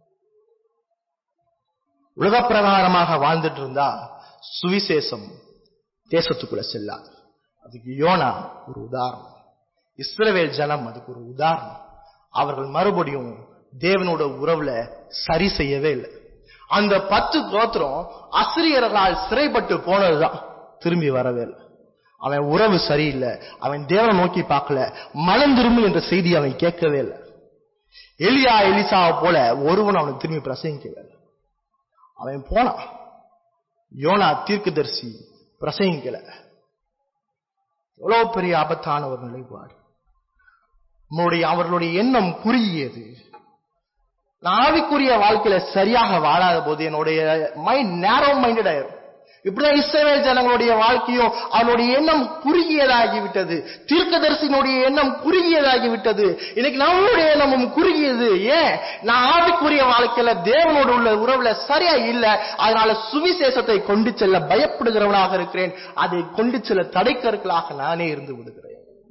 உலக பிரகாரமாக வாழ்ந்துட்டு இருந்தா சுவிசேஷம் தேசத்துக்குள்ள செல்லாது அதுக்கு யோனா ஒரு உதாரணம் இஸ்ரவேல் ஜனம் அதுக்கு ஒரு உதாரணம் அவர்கள் மறுபடியும் தேவனோட உறவுல சரி செய்யவே இல்லை அந்த பத்து கோத்திரம் அசிரியர்களால் சிறைப்பட்டு போனதுதான் திரும்பி வரவே இல்லை அவன் உறவு சரியில்லை அவன் தேவனை நோக்கி பார்க்கல மனம் திரும்பு என்ற செய்தி அவன் கேட்கவே இல்லை எலியா எலிசாவை போல ஒருவன் அவனுக்கு திரும்பி பிரசங்கிக்கவே இல்லை அவன் போனான் யோனா தீர்க்கதரிசி பிரசங்கிக்கல எவ்வளவு பெரிய ஆபத்தான ஒரு நிலைப்பாடு நம்முடைய அவர்களுடைய எண்ணம் குறுகியது நான் ஆவிக்குரிய வாழ்க்கையில சரியாக வாழாத போது என்னுடைய மைண்ட் நேரோ மைண்டட் ஆயிரும் இப்படிதான் இஸ்ரவேல் ஜனங்களுடைய வாழ்க்கையும் அவனுடைய எண்ணம் குறுகியதாகி விட்டது தீர்க்கதரிசியினுடைய எண்ணம் குறுகியதாகி விட்டது இன்னைக்கு நம்மளுடைய எண்ணமும் குறுகியது ஏன் நான் ஆவிக்குரிய வாழ்க்கையில தேவனோடு உள்ள உறவுல சரியா இல்ல அதனால சுவிசேஷத்தை கொண்டு செல்ல பயப்படுகிறவனாக இருக்கிறேன் அதை கொண்டு செல்ல தடைக்கற்களாக நானே இருந்து விடுகிறேன்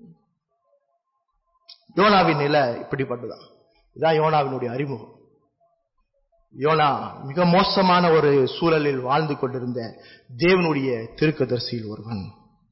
யோனாவின் நிலை இப்படிப்பட்டதான் இதான் யோனாவினுடைய அறிமுகம் யோனா மிக மோசமான ஒரு சூழலில் வாழ்ந்து கொண்டிருந்த தேவனுடைய திருக்கதர்சியில் ஒருவன்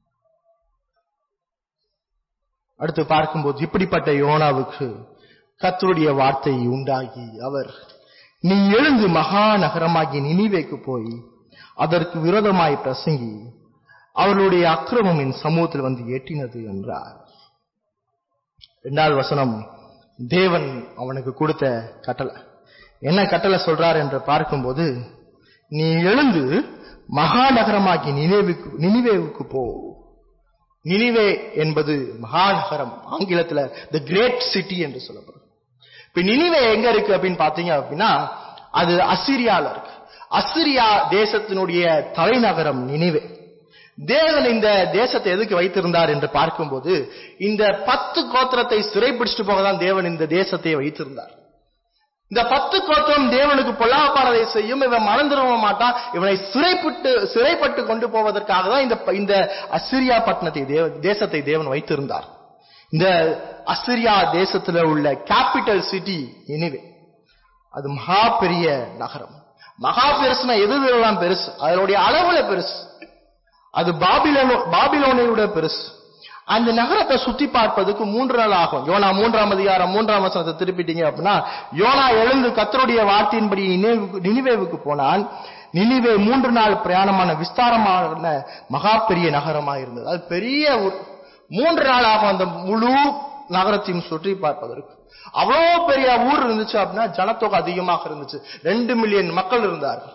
அடுத்து பார்க்கும்போது இப்படிப்பட்ட யோனாவுக்கு கத்தருடைய வார்த்தை உண்டாகி அவர் நீ எழுந்து மகா நகரமாகி நினிவேக்கு போய் அதற்கு விரோதமாய் பிரசங்கி அவர்களுடைய அக்கிரமம் என் சமூகத்தில் வந்து எட்டினது என்றார் இரண்டாவது வசனம் தேவன் அவனுக்கு கொடுத்த கட்டளை என்ன கட்டளை சொல்றார் என்று பார்க்கும்போது நீ எழுந்து மகாநகரமாகி நினைவுக்கு நினிவேவுக்கு போ நினிவே என்பது மகாநகரம் ஆங்கிலத்துல தி கிரேட் சிட்டி என்று சொல்லப்படும் இப்ப நினிவே எங்க இருக்கு அப்படின்னு பாத்தீங்க அப்படின்னா அது அசிரியால இருக்கு அசிரியா தேசத்தினுடைய தலைநகரம் நினிவே தேவன் இந்த தேசத்தை எதுக்கு வைத்திருந்தார் என்று பார்க்கும்போது இந்த பத்து கோத்திரத்தை சிறைப்பிடிச்சிட்டு போக தான் தேவன் இந்த தேசத்தை வைத்திருந்தார் இந்த பத்து கோத்திரம் தேவனுக்கு பொல்லாப்பானதை செய்யும் இவன் மனம் திரும்ப மாட்டான் இவனை சிறைப்பட்டு சிறைப்பட்டு கொண்டு போவதற்காக தான் இந்த இந்த அசிரியா பட்டணத்தை தேவ தேசத்தை தேவன் வைத்திருந்தார் இந்த அசிரியா தேசத்துல உள்ள கேபிட்டல் சிட்டி எனிவே அது மகா பெரிய நகரம் மகா பெருசுனா எது எல்லாம் பெருசு அதனுடைய அளவுல பெருசு அது பாபிலோனோ பாபிலோனையோட பெருசு அந்த நகரத்தை சுத்தி பார்ப்பதுக்கு மூன்று நாள் ஆகும் யோனா மூன்றாம் அதிகாரம் மூன்றாம் வசனத்தை திருப்பிட்டீங்க அப்படின்னா யோனா எழுந்து கத்தருடைய வார்த்தையின்படி நினைவுக்கு நினிவேவுக்கு போனான் நினிவே மூன்று நாள் பிரயாணமான விஸ்தாரமான மகா பெரிய நகரமா இருந்தது அது பெரிய ஊர் மூன்று நாள் ஆகும் அந்த முழு நகரத்தையும் சுற்றி பார்ப்பதற்கு அவ்வளோ பெரிய ஊர் இருந்துச்சு அப்படின்னா ஜனத்தொகை அதிகமாக இருந்துச்சு ரெண்டு மில்லியன் மக்கள் இருந்தார்கள்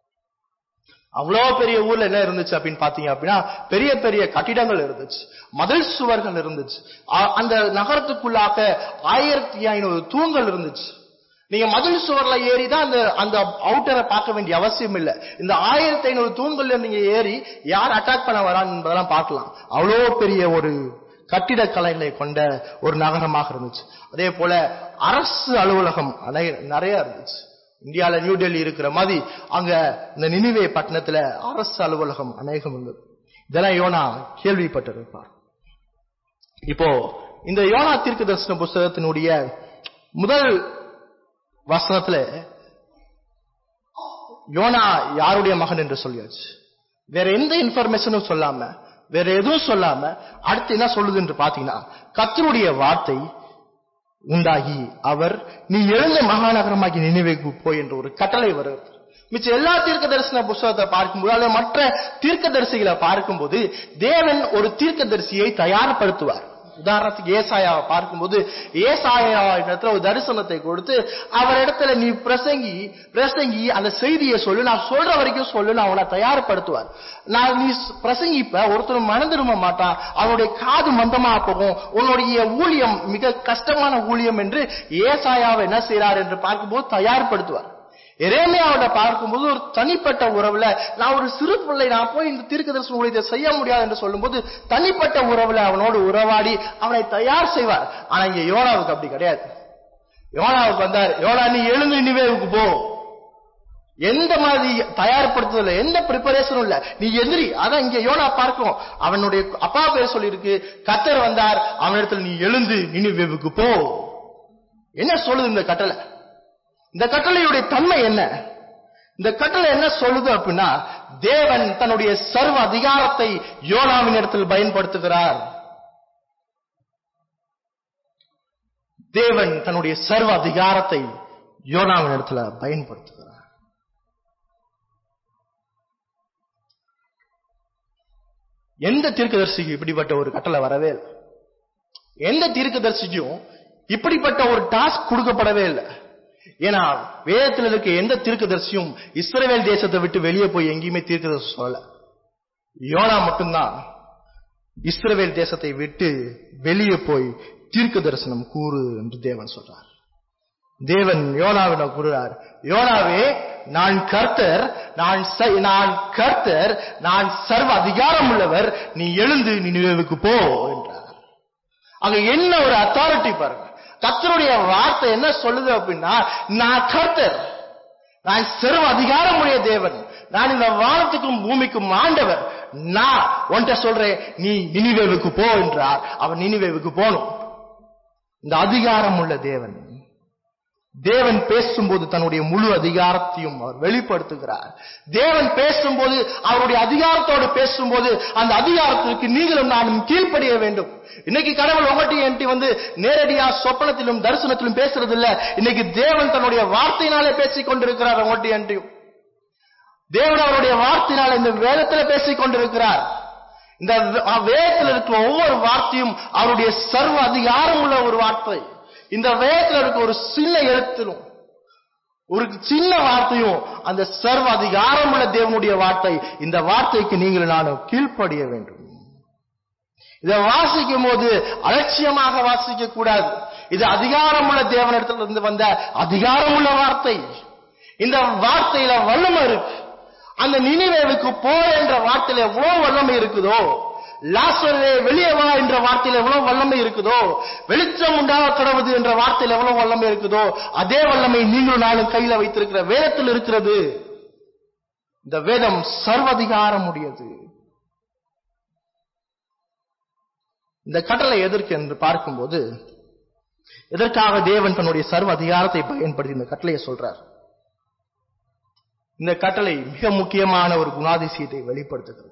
அவ்வளோ பெரிய ஊர்ல என்ன இருந்துச்சு அப்படின்னு பாத்தீங்க அப்படின்னா பெரிய பெரிய கட்டிடங்கள் இருந்துச்சு மதில் சுவர்கள் இருந்துச்சு அ- அந்த நகரத்துக்குள்ளாக ஆயிரத்தி ஐநூறு தூண்கள் இருந்துச்சு நீங்க மதில் சுவர்ல ஏறி தான் அந்த அந்த அவுட்டரை பார்க்க வேண்டிய அவசியம் இல்லை இந்த ஆயிரத்தி ஐநூறு தூண்கள்ல நீங்க ஏறி யார் அட்டாக் பண்ண வரான்னு என்பதெல்லாம் பார்க்கலாம் அவ்வளோ பெரிய ஒரு கட்டிடக்கலைகளை கொண்ட ஒரு நகரமாக இருந்துச்சு அதே போல அரசு அலுவலகம் அனை- நிறைய இருந்துச்சு இந்தியால நியூ டெல்லி இருக்கிற மாதிரி அங்க இந்த நினிவே பட்டணத்துல அரசு அலுவலகம் அநேகம் இருந்தது இதெல்லாம் யோனா கேள்விப்பட்டிருப்பார் இப்போ இந்த யோனா தீர்க்க தரிசன புஸ்தகத்தினுடைய முதல் வசனத்துல யோனா யாருடைய மகன் என்று சொல்லியாச்சு வேற எந்த இன்ஃபர்மேஷனும் சொல்லாம வேற எதுவும் சொல்லாம அடுத்து என்ன சொல்லுது என்று பாத்தீங்கன்னா கத்தருடைய வார்த்தை உண்டாகி அவர் நீ எழுந்த மகாநகரமாகி நினைவுக்கு போய் என்ற ஒரு கட்டளை வருகிறது மிச்ச எல்லா தீர்க்க தரிசன புஸ்தகத்தை பார்க்கும்போது அல்லது மற்ற தீர்க்க தரிசிகளை பார்க்கும்போது தேவன் ஒரு தீர்க்க தரிசியை தயார்படுத்துவார் உதாரணத்துக்கு ஏசாயாவை பார்க்கும்போது ஏசாயா இடத்துல ஒரு தரிசனத்தை கொடுத்து அவர் இடத்துல நீ பிரசங்கி பிரசங்கி அந்த செய்தியை சொல்லு நான் சொல்ற வரைக்கும் சொல்லு நான் அவனை தயார்படுத்துவார் நான் நீ ஸ்- பிரசங்கிப்ப ஒருத்தர் மனம் திரும்ப மாட்டான் அவனுடைய காது மந்தமா போகும் உன்னுடைய ஊழியம் மிக கஷ்டமான ஊழியம் என்று ஏசாயாவை என்ன செய்றார் என்று பார்க்கும்போது தயார்படுத்துவார் எரேமியாவோட பார்க்கும்போது ஒரு தனிப்பட்ட உறவுல நான் ஒரு சிறு பிள்ளை நான் போய் இந்த தீர்க்கதரிசன ஊழியத்தை செய்ய முடியாது என்று சொல்லும்போது தனிப்பட்ட உறவுல அவனோடு உறவாடி அவனை தயார் செய்வார் ஆனா இங்க யோனாவுக்கு அப்படி கிடையாது யோனாவுக்கு வந்தார் யோனா நீ எழுந்து நினைவேவுக்கு போ எந்த மாதிரி தயார்படுத்துதல் எந்த ப்ரிப்பரேஷனும் இல்ல நீ எதிரி அதான் இங்க யோனா பார்க்கிறோம் அவனுடைய அப்பா பேர் சொல்லியிருக்கு கத்தர் வந்தார் அவனிடத்தில் நீ எழுந்து நினைவேவுக்கு போ என்ன சொல்லுது இந்த கட்டளை இந்த கட்டளையுடைய தன்மை என்ன இந்த கட்டளை என்ன சொல்லுது அப்படின்னா தேவன் தன்னுடைய சர்வ அதிகாரத்தை யோனாவின் இடத்தில் பயன்படுத்துகிறார் தேவன் தன்னுடைய சர்வ அதிகாரத்தை யோனாவின் இடத்துல பயன்படுத்துகிறார் எந்த தீர்க்கதரிசிக்கு இப்படிப்பட்ட ஒரு கட்டளை வரவே இல்லை எந்த தீர்க்கதரிசிக்கும் இப்படிப்பட்ட ஒரு டாஸ்க் கொடுக்கப்படவே இல்லை ஏன்னா வேதத்தில் இருக்க எந்த தீர்க்கதரிசியும் இஸ்ரவேல் தேசத்தை விட்டு வெளியே போய் எங்கேயுமே தீர்க்கதரிசி சொல்லல யோனா மட்டும்தான் இஸ்ரவேல் தேசத்தை விட்டு வெளியே போய் தீர்க்க தரிசனம் கூறு என்று தேவன் சொல்றார் தேவன் யோனாவிடம் கூறுகிறார் யோனாவே நான் கர்த்தர் நான் ச- நான் கர்த்தர் நான் சர்வ அதிகாரம் உள்ளவர் நீ எழுந்து நினைவுக்கு போ என்றார் அங்க என்ன ஒரு அத்தாரிட்டி பாருங்க கர்த்தருடைய வார்த்தை என்ன சொல்லுது அப்படின்னா நான் கர்த்தர் நான் சர்வ அதிகாரமுடைய தேவன் நான் இந்த வானத்துக்கும் பூமிக்கும் ஆண்டவர் நான் உன்கிட்ட சொல்றேன் நீ நினிவேவுக்கு போ என்றார் அவன் நினிவேவுக்கு போகணும் இந்த அதிகாரம் உள்ள தேவன் தேவன் பேசும்போது தன்னுடைய முழு அதிகாரத்தையும் அவர் வெளிப்படுத்துகிறார் தேவன் பேசும்போது அவருடைய அதிகாரத்தோடு பேசும்போது அந்த அதிகாரத்திற்கு நீங்களும் நானும் கீழ்ப்படிய வேண்டும் இன்னைக்கு கடவுள் உங்கள்கிட்ட என்கிட்ட வந்து நேரடியா சொப்பனத்திலும் தரிசனத்திலும் பேசுறது இல்ல இன்னைக்கு தேவன் தன்னுடைய வார்த்தையினாலே பேசிக் கொண்டிருக்கிறார் உங்கள்கிட்ட என்கிட்டயும் தேவன் அவருடைய வார்த்தையினால் இந்த வேதத்துல பேசிக் கொண்டிருக்கிறார் இந்த வே- வேதத்தில் இருக்கிற ஒவ்வொரு வார்த்தையும் அவருடைய சர்வ அதிகாரம் உள்ள ஒரு வார்த்தை இந்த வேதத்தில் இருக்க ஒரு சின்ன எழுத்திலும் ஒரு சின்ன வார்த்தையும் அந்த சர்வ அதிகாரம் உள்ள தேவனுடைய வார்த்தை இந்த வார்த்தைக்கு நீங்கள் நானும் கீழ்ப்படிய வேண்டும் இதை வாசிக்கும் போது அலட்சியமாக வாசிக்க கூடாது இது அதிகாரமுள்ள தேவனிடத்திலிருந்து வந்த அதிகாரமுள்ள வார்த்தை இந்த வார்த்தையில வல்லமை இருக்கு அந்த நினைவேவுக்கு போ என்ற வார்த்தையில எவ்வளவு வல்லமை இருக்குதோ லாசரே வெளியே வா என்ற வார்த்தையில எவ்வளவு வல்லமை இருக்குதோ வெளிச்சம் உண்டாக கடவுது என்ற வார்த்தையில எவ்வளவு வல்லமை இருக்குதோ அதே வல்லமை நீங்களும் நானும் கையில வைத்திருக்கிற வேதத்தில் இருக்கிறது இந்த வேதம் சர்வதிகாரம் உடையது இந்த கட்டளை எதற்கு என்று பார்க்கும்போது எதற்காக தேவன் தன்னுடைய சர்வ அதிகாரத்தை பயன்படுத்தி இந்த கட்டளையை சொல்றார் இந்த கட்டளை மிக முக்கியமான ஒரு குணாதிசயத்தை வெளிப்படுத்துகிறது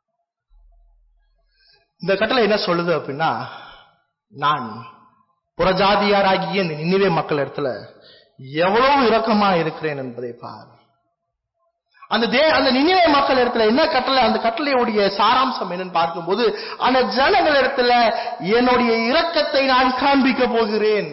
இந்த கட்டளை என்ன சொல்லுது அப்படின்னா நான் புறஜாதியாராகிய இந்த நினைவே மக்கள் இடத்துல எவ்வளவு இரக்கமா இருக்கிறேன் என்பதை பார் அந்த தே அந்த நினைவே மக்கள் இடத்துல என்ன கட்டளை அந்த கட்டளையுடைய சாராம்சம் என்னன்னு பார்க்கும்போது அந்த ஜனங்கள் இடத்துல என்னுடைய இரக்கத்தை நான் காண்பிக்க போகிறேன்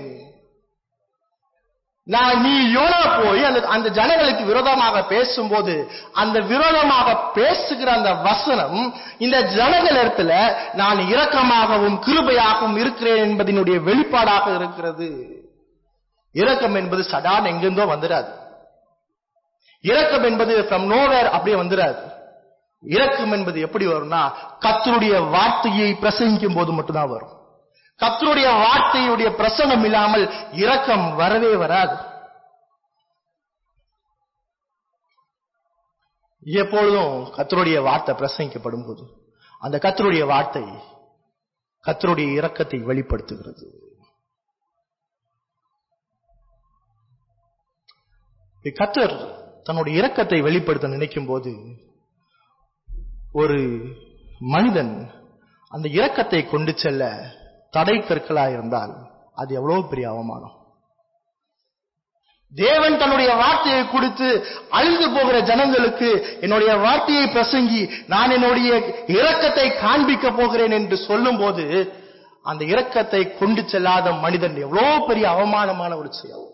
நான் நீ யோனா போய் அந்த அந்த ஜனங்களுக்கு விரோதமாக பேசும்போது அந்த விரோதமாக பேசுகிற அந்த வசனம் இந்த ஜனங்கள் இடத்துல நான் இரக்கமாகவும் கிருபையாகவும் இருக்கிறேன் என்பதனுடைய வெளிப்பாடாக இருக்கிறது இரக்கம் என்பது சடான் எங்கிருந்தோ வந்துடாது இரக்கம் என்பது ஃப்ரம் நோவேர் அப்படியே வந்துடாது இரக்கம் என்பது எப்படி வரும்னா கத்தருடைய வார்த்தையை பிரசங்கிக்கும் போது மட்டும்தான் வரும் கத்தருடைய வார்த்தையுடைய பிரசங்கம் இல்லாமல் இரக்கம் வரவே வராது எப்பொழுதும் கத்தருடைய வார்த்தை பிரசங்கிக்கப்படும் போது அந்த கத்தருடைய வார்த்தை கத்தருடைய இரக்கத்தை வெளிப்படுத்துகிறது கத்தர் தன்னுடைய இரக்கத்தை வெளிப்படுத்த நினைக்கும் போது ஒரு மனிதன் அந்த இரக்கத்தை கொண்டு செல்ல தடை கற்களா இருந்தால் அது எவ்வளவு பெரிய அவமானம் தேவன் தன்னுடைய வார்த்தையை கொடுத்து அழுது போகிற ஜனங்களுக்கு என்னுடைய வார்த்தையை பிரசங்கி நான் என்னுடைய இரக்கத்தை காண்பிக்க போகிறேன் என்று சொல்லும் போது அந்த இரக்கத்தை கொண்டு செல்லாத மனிதன் எவ்வளவு பெரிய அவமானமான ஒரு செயல்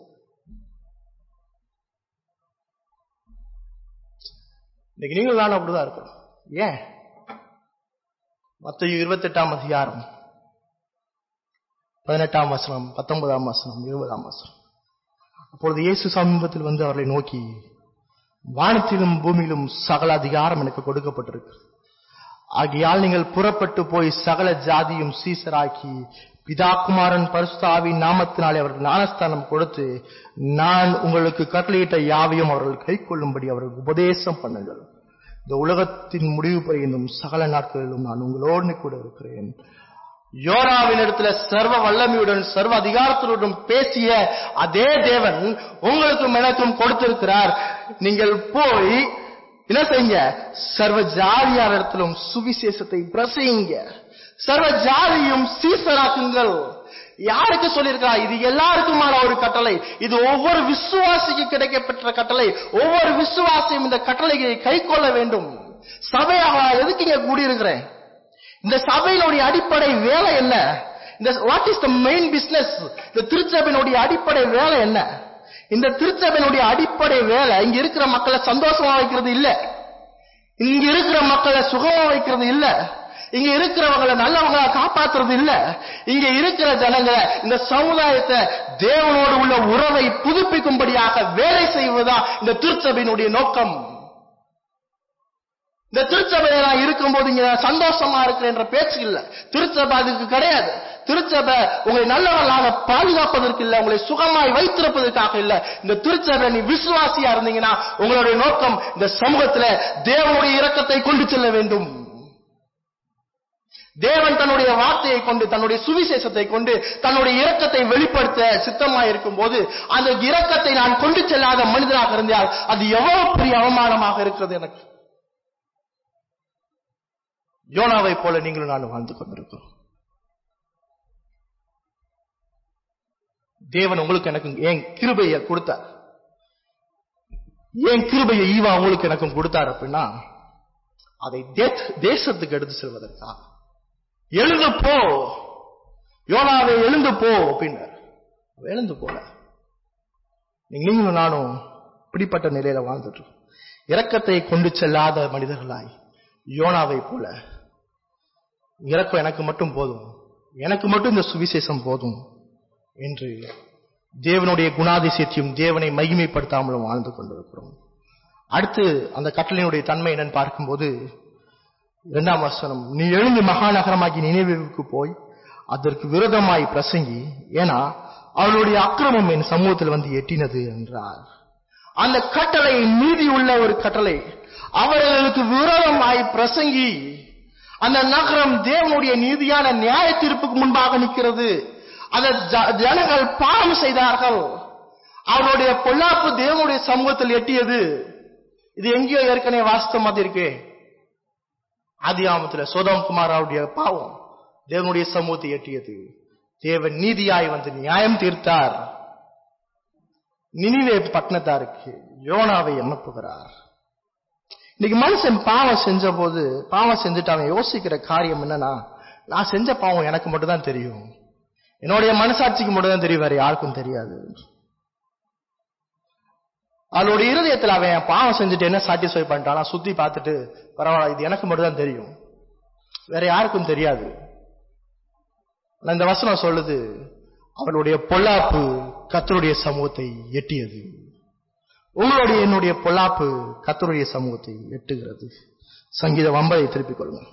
இன்னைக்கு நீங்கள் நானும் அப்படிதான் இருக்கிறோம் ஏன் மத்திய இருபத்தி எட்டாம் அதிகாரம் பதினெட்டாம் வசனம் பத்தொன்பதாம் வசனம் இருபதாம் வசனம் அப்பொழுது இயேசு சமீபத்தில் வந்து அவர்களை நோக்கி வானத்திலும் பூமியிலும் சகல அதிகாரம் எனக்கு கொடுக்கப்பட்டிருக்கு ஆகையால் நீங்கள் புறப்பட்டு போய் சகல ஜாதியும் சீசராக்கி பிதாகுமாரன் பரிசுத்தாவின் நாமத்தினாலே அவர்கள் ஞானஸ்தானம் கொடுத்து நான் உங்களுக்கு கட்டளையிட்ட யாவையும் அவர்கள் கை கொள்ளும்படி அவர்களுக்கு உபதேசம் பண்ணுங்கள் இந்த உலகத்தின் முடிவு பெறுகின்றும் சகல நாட்களிலும் நான் உங்களோடு கூட இருக்கிறேன் யோனாவின் இடத்துல சர்வ வல்லமையுடன் சர்வ அதிகாரத்துடன் பேசிய அதே தேவன் உங்களுக்கும் எனக்கும் கொடுத்திருக்கிறார் நீங்கள் போய் என்ன செய்யுங்க சர்வ ஜாதியார் இடத்திலும் சுவிசேஷத்தை பிரசையுங்க சர்வ ஜாதியும் சீசராக்குங்கள் யாருக்கு சொல்லியிருக்கிறார் இது எல்லாருக்குமான ஒரு கட்டளை இது ஒவ்வொரு விசுவாசிக்கு கிடைக்கப்பெற்ற கட்டளை ஒவ்வொரு விசுவாசியும் இந்த கட்டளையை கை கொள்ள வேண்டும் சபையாக எதுக்கு இங்க கூடியிருக்கிறேன் இந்த சபையினுடைய அடிப்படை வேலை என்ன இந்த what is the main business இந்த திருச்சபையினுடைய அடிப்படை வேலை என்ன இந்த திருச்சபையினுடைய அடிப்படை வேலை இங்க இருக்கிற மக்களை சந்தோஷமா வைக்கிறது இல்ல இங்க இருக்கிற மக்களை சுகமா வைக்கிறது இல்ல இங்க இருக்கிறவங்களை நல்லவங்களா காப்பாத்துறது இல்ல இங்க இருக்கிற ஜனங்களை இந்த சமுதாயத்தை தேவனோடு உள்ள உறவை புதுப்பிக்கும்படியாக வேலை செய்வதா இந்த திருச்சபையினுடைய நோக்கம் இந்த திருச்சபையில நான் இருக்கும்போது இங்க நான் சந்தோஷமா இருக்கிறேன்ற பேச்சு இல்ல திருச்சபை அதுக்கு கிடையாது திருச்சபை உங்களை நல்லவர்களாக பாதுகாப்பதற்கு இல்ல உங்களை சுகமாய் வைத்திருப்பதற்காக இல்ல இந்த திருச்சபை நீ விசுவாசியா இருந்தீங்கன்னா உங்களுடைய நோக்கம் இந்த சமூகத்துல தேவனுடைய இரக்கத்தை கொண்டு செல்ல வேண்டும் தேவன் தன்னுடைய வார்த்தையை கொண்டு தன்னுடைய சுவிசேஷத்தை கொண்டு தன்னுடைய இரக்கத்தை வெளிப்படுத்த சித்தமாய் இருக்கும் போது அந்த இரக்கத்தை நான் கொண்டு செல்லாத மனிதனாக இருந்தால் அது எவ்வளவு பெரிய அவமானமாக இருக்கிறது எனக்கு யோனாவை போல நீங்களும் நான் வாழ்ந்து கொண்டிருக்கிறோம் தேவன் உங்களுக்கு எனக்கு ஏன் கிருபையை கொடுத்தார் ஏன் கிருபையை ஈவா உங்களுக்கு எனக்கும் கொடுத்தார் அப்படின்னா அதை தேச- தேசத்துக்கு எடுத்து செல்வதற்காக எழுந்து போ யோனாவை எழுந்து போ அப்படின்னார் அவ எழுந்து போல நீங்க- நீங்களும் நானும் இப்படிப்பட்ட நிலையில வாழ்ந்துட்டு இருக்கோம். இரக்கத்தை கொண்டு செல்லாத மனிதர்களாய் யோனாவை போல இறக்கம் எனக்கு மட்டும் போதும் எனக்கு மட்டும் இந்த சுவிசேஷம் போதும் என்று தேவனுடைய குணாதிசயத்தையும் தேவனை மகிமைப்படுத்தாமலும் வாழ்ந்து கொண்டிருக்கிறோம் அடுத்து அந்த கட்டளையினுடைய தன்மை என்னன்னு பார்க்கும்போது இரண்டாம் வசனம் நீ எழுந்து மகாநகரமாகி நினைவுக்கு போய் அதற்கு விரோதமாய் பிரசங்கி ஏன்னா அவளுடைய அக்கிரமம் என் சமூகத்தில் வந்து எட்டினது என்றார் அந்த கட்டளை நீதி உள்ள ஒரு கட்டளை அவர்களுக்கு விரோதமாய் பிரசங்கி அந்த நகரம் தேவனுடைய நீதியான நியாய தீர்ப்புக்கு முன்பாக நிற்கிறது அந்த ஜ- ஜனங்கள் பாவம் செய்தார்கள் அவருடைய பொல்லாப்பு தேவனுடைய சமூகத்தில் எட்டியது இது எங்கேயோ ஏற்கனவே வாசித்த மாதிரி இருக்கே ஆதியாமத்துல சோதம் குமாராவுடைய பாவம் தேவனுடைய சமூகத்தை எட்டியது தேவன் நீதியாய் வந்து நியாயம் தீர்த்தார் நினிவே பட்டணத்தாருக்கு யோனாவை அனுப்புகிறார் இன்னைக்கு மனுஷன் பாவம் செஞ்ச போது பாவம் செஞ்சுட்டு அவன் யோசிக்கிற காரியம் என்னன்னா நான் செஞ்ச பாவம் எனக்கு மட்டும் தான் தெரியும் என்னுடைய மனசாட்சிக்கு மட்டும் தான் தெரியும் வேற யாருக்கும் தெரியாது அவளுடைய இருதயத்துல அவன் பாவம் செஞ்சுட்டு என்ன சாட்டிஸ்ஃபை பண்ணிட்டானா சுத்தி பார்த்துட்டு பரவாயில்ல இது எனக்கு மட்டும் தான் தெரியும் வேற யாருக்கும் தெரியாது ஆனா இந்த வசனம் சொல்லுது அவளுடைய பொல்லாப்பு கத்தருடைய சமூகத்தை எட்டியது உங்களுடைய என்னுடைய பொல்லாப்பு கத்தருடைய சமூகத்தை எட்டுகிறது சங்கீதம் ஐம்பதை திருப்பிக் கொள்ளுங்க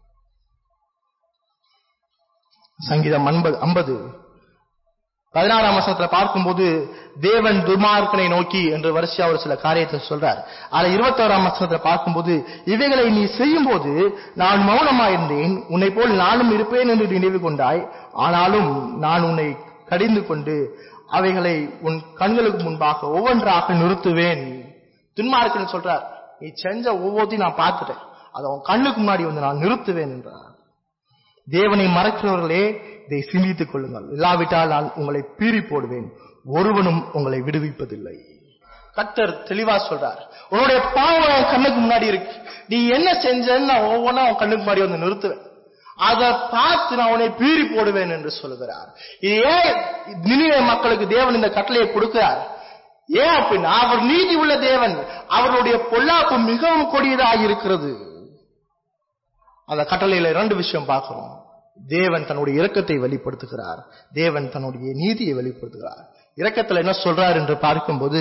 சங்கீதம் ஐம்பது ஐம்பது பதினாறாம் வசனத்துல பார்க்கும்போது தேவன் துர்மார்க்கனை நோக்கி என்று வரிசையா ஒரு சில காரியத்தை சொல்றார் ஆனா இருபத்தோராம் வசனத்துல பார்க்கும்போது இவைகளை நீ செய்யும் போது நான் மௌனமாயிருந்தேன் உன்னை போல் நானும் இருப்பேன் என்று நினைவு கொண்டாய் ஆனாலும் நான் உன்னை கடிந்து கொண்டு அவைகளை உன் கண்களுக்கு முன்பாக ஒவ்வொன்றாக நிறுத்துவேன் துன்மார்க்கன் சொல்றார் நீ செஞ்ச ஒவ்வொருத்தையும் நான் பார்த்துட்டேன் அதை உன் கண்ணுக்கு முன்னாடி வந்து நான் நிறுத்துவேன் என்றார் தேவனை மறக்கிறவர்களே இதை சிந்தித்துக் கொள்ளுங்கள் இல்லாவிட்டால் நான் உங்களை பீறி போடுவேன் ஒருவனும் உங்களை விடுவிப்பதில்லை கர்த்தர் தெளிவா சொல்றார் உன்னுடைய பாவம் என் கண்ணுக்கு முன்னாடி இருக்கு நீ என்ன செஞ்சன்னு நான் ஒவ்வொன்றா உன் கண்ணுக்கு முன்னாடி வந்து நிறுத்துவேன் அதை பார்த்து நான் உன்னை பீறி போடுவேன் என்று சொல்லுகிறார் இது ஏன் நினைவே மக்களுக்கு தேவன் இந்த கட்டளையை கொடுக்கிறார் ஏன் அப்படின்னா அவர் நீதி உள்ள தேவன் அவருடைய பொல்லாப்பு மிகவும் கொடியதாக இருக்கிறது அந்த கட்டளையில இரண்டு விஷயம் பார்க்கிறோம் தேவன் தன்னுடைய இரக்கத்தை வெளிப்படுத்துகிறார் தேவன் தன்னுடைய நீதியை வெளிப்படுத்துகிறார் இரக்கத்துல என்ன சொல்றார் என்று பார்க்கும்போது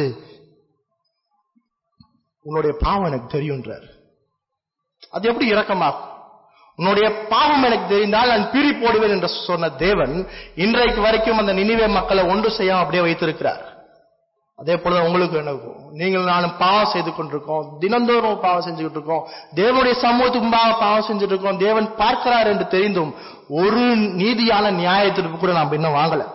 உன்னுடைய பாவம் எனக்கு தெரியுன்றார் அது எப்படி இரக்கமாகும் உன்னுடைய பாவம் எனக்கு தெரிந்தால் நான் பிரி போடுவேன் என்று சொன்ன தேவன் இன்றைக்கு வரைக்கும் அந்த நினைவே மக்களை ஒன்று செய்யாம அப்படியே வைத்திருக்கிறார் அதே போல உங்களுக்கு எனக்கும் நீங்கள் நானும் பாவம் செய்து கொண்டிருக்கோம் தினந்தோறும் பாவம் செஞ்சுக்கிட்டு இருக்கோம் தேவனுடைய சமூகத்துக்கு முன்பாக பாவம் செஞ்சுட்டு இருக்கோம் தேவன் பார்க்கிறார் என்று தெரிந்தும் ஒரு நீதியான நியாய தீர்ப்பு கூட நாம் இன்னும் வாங்கல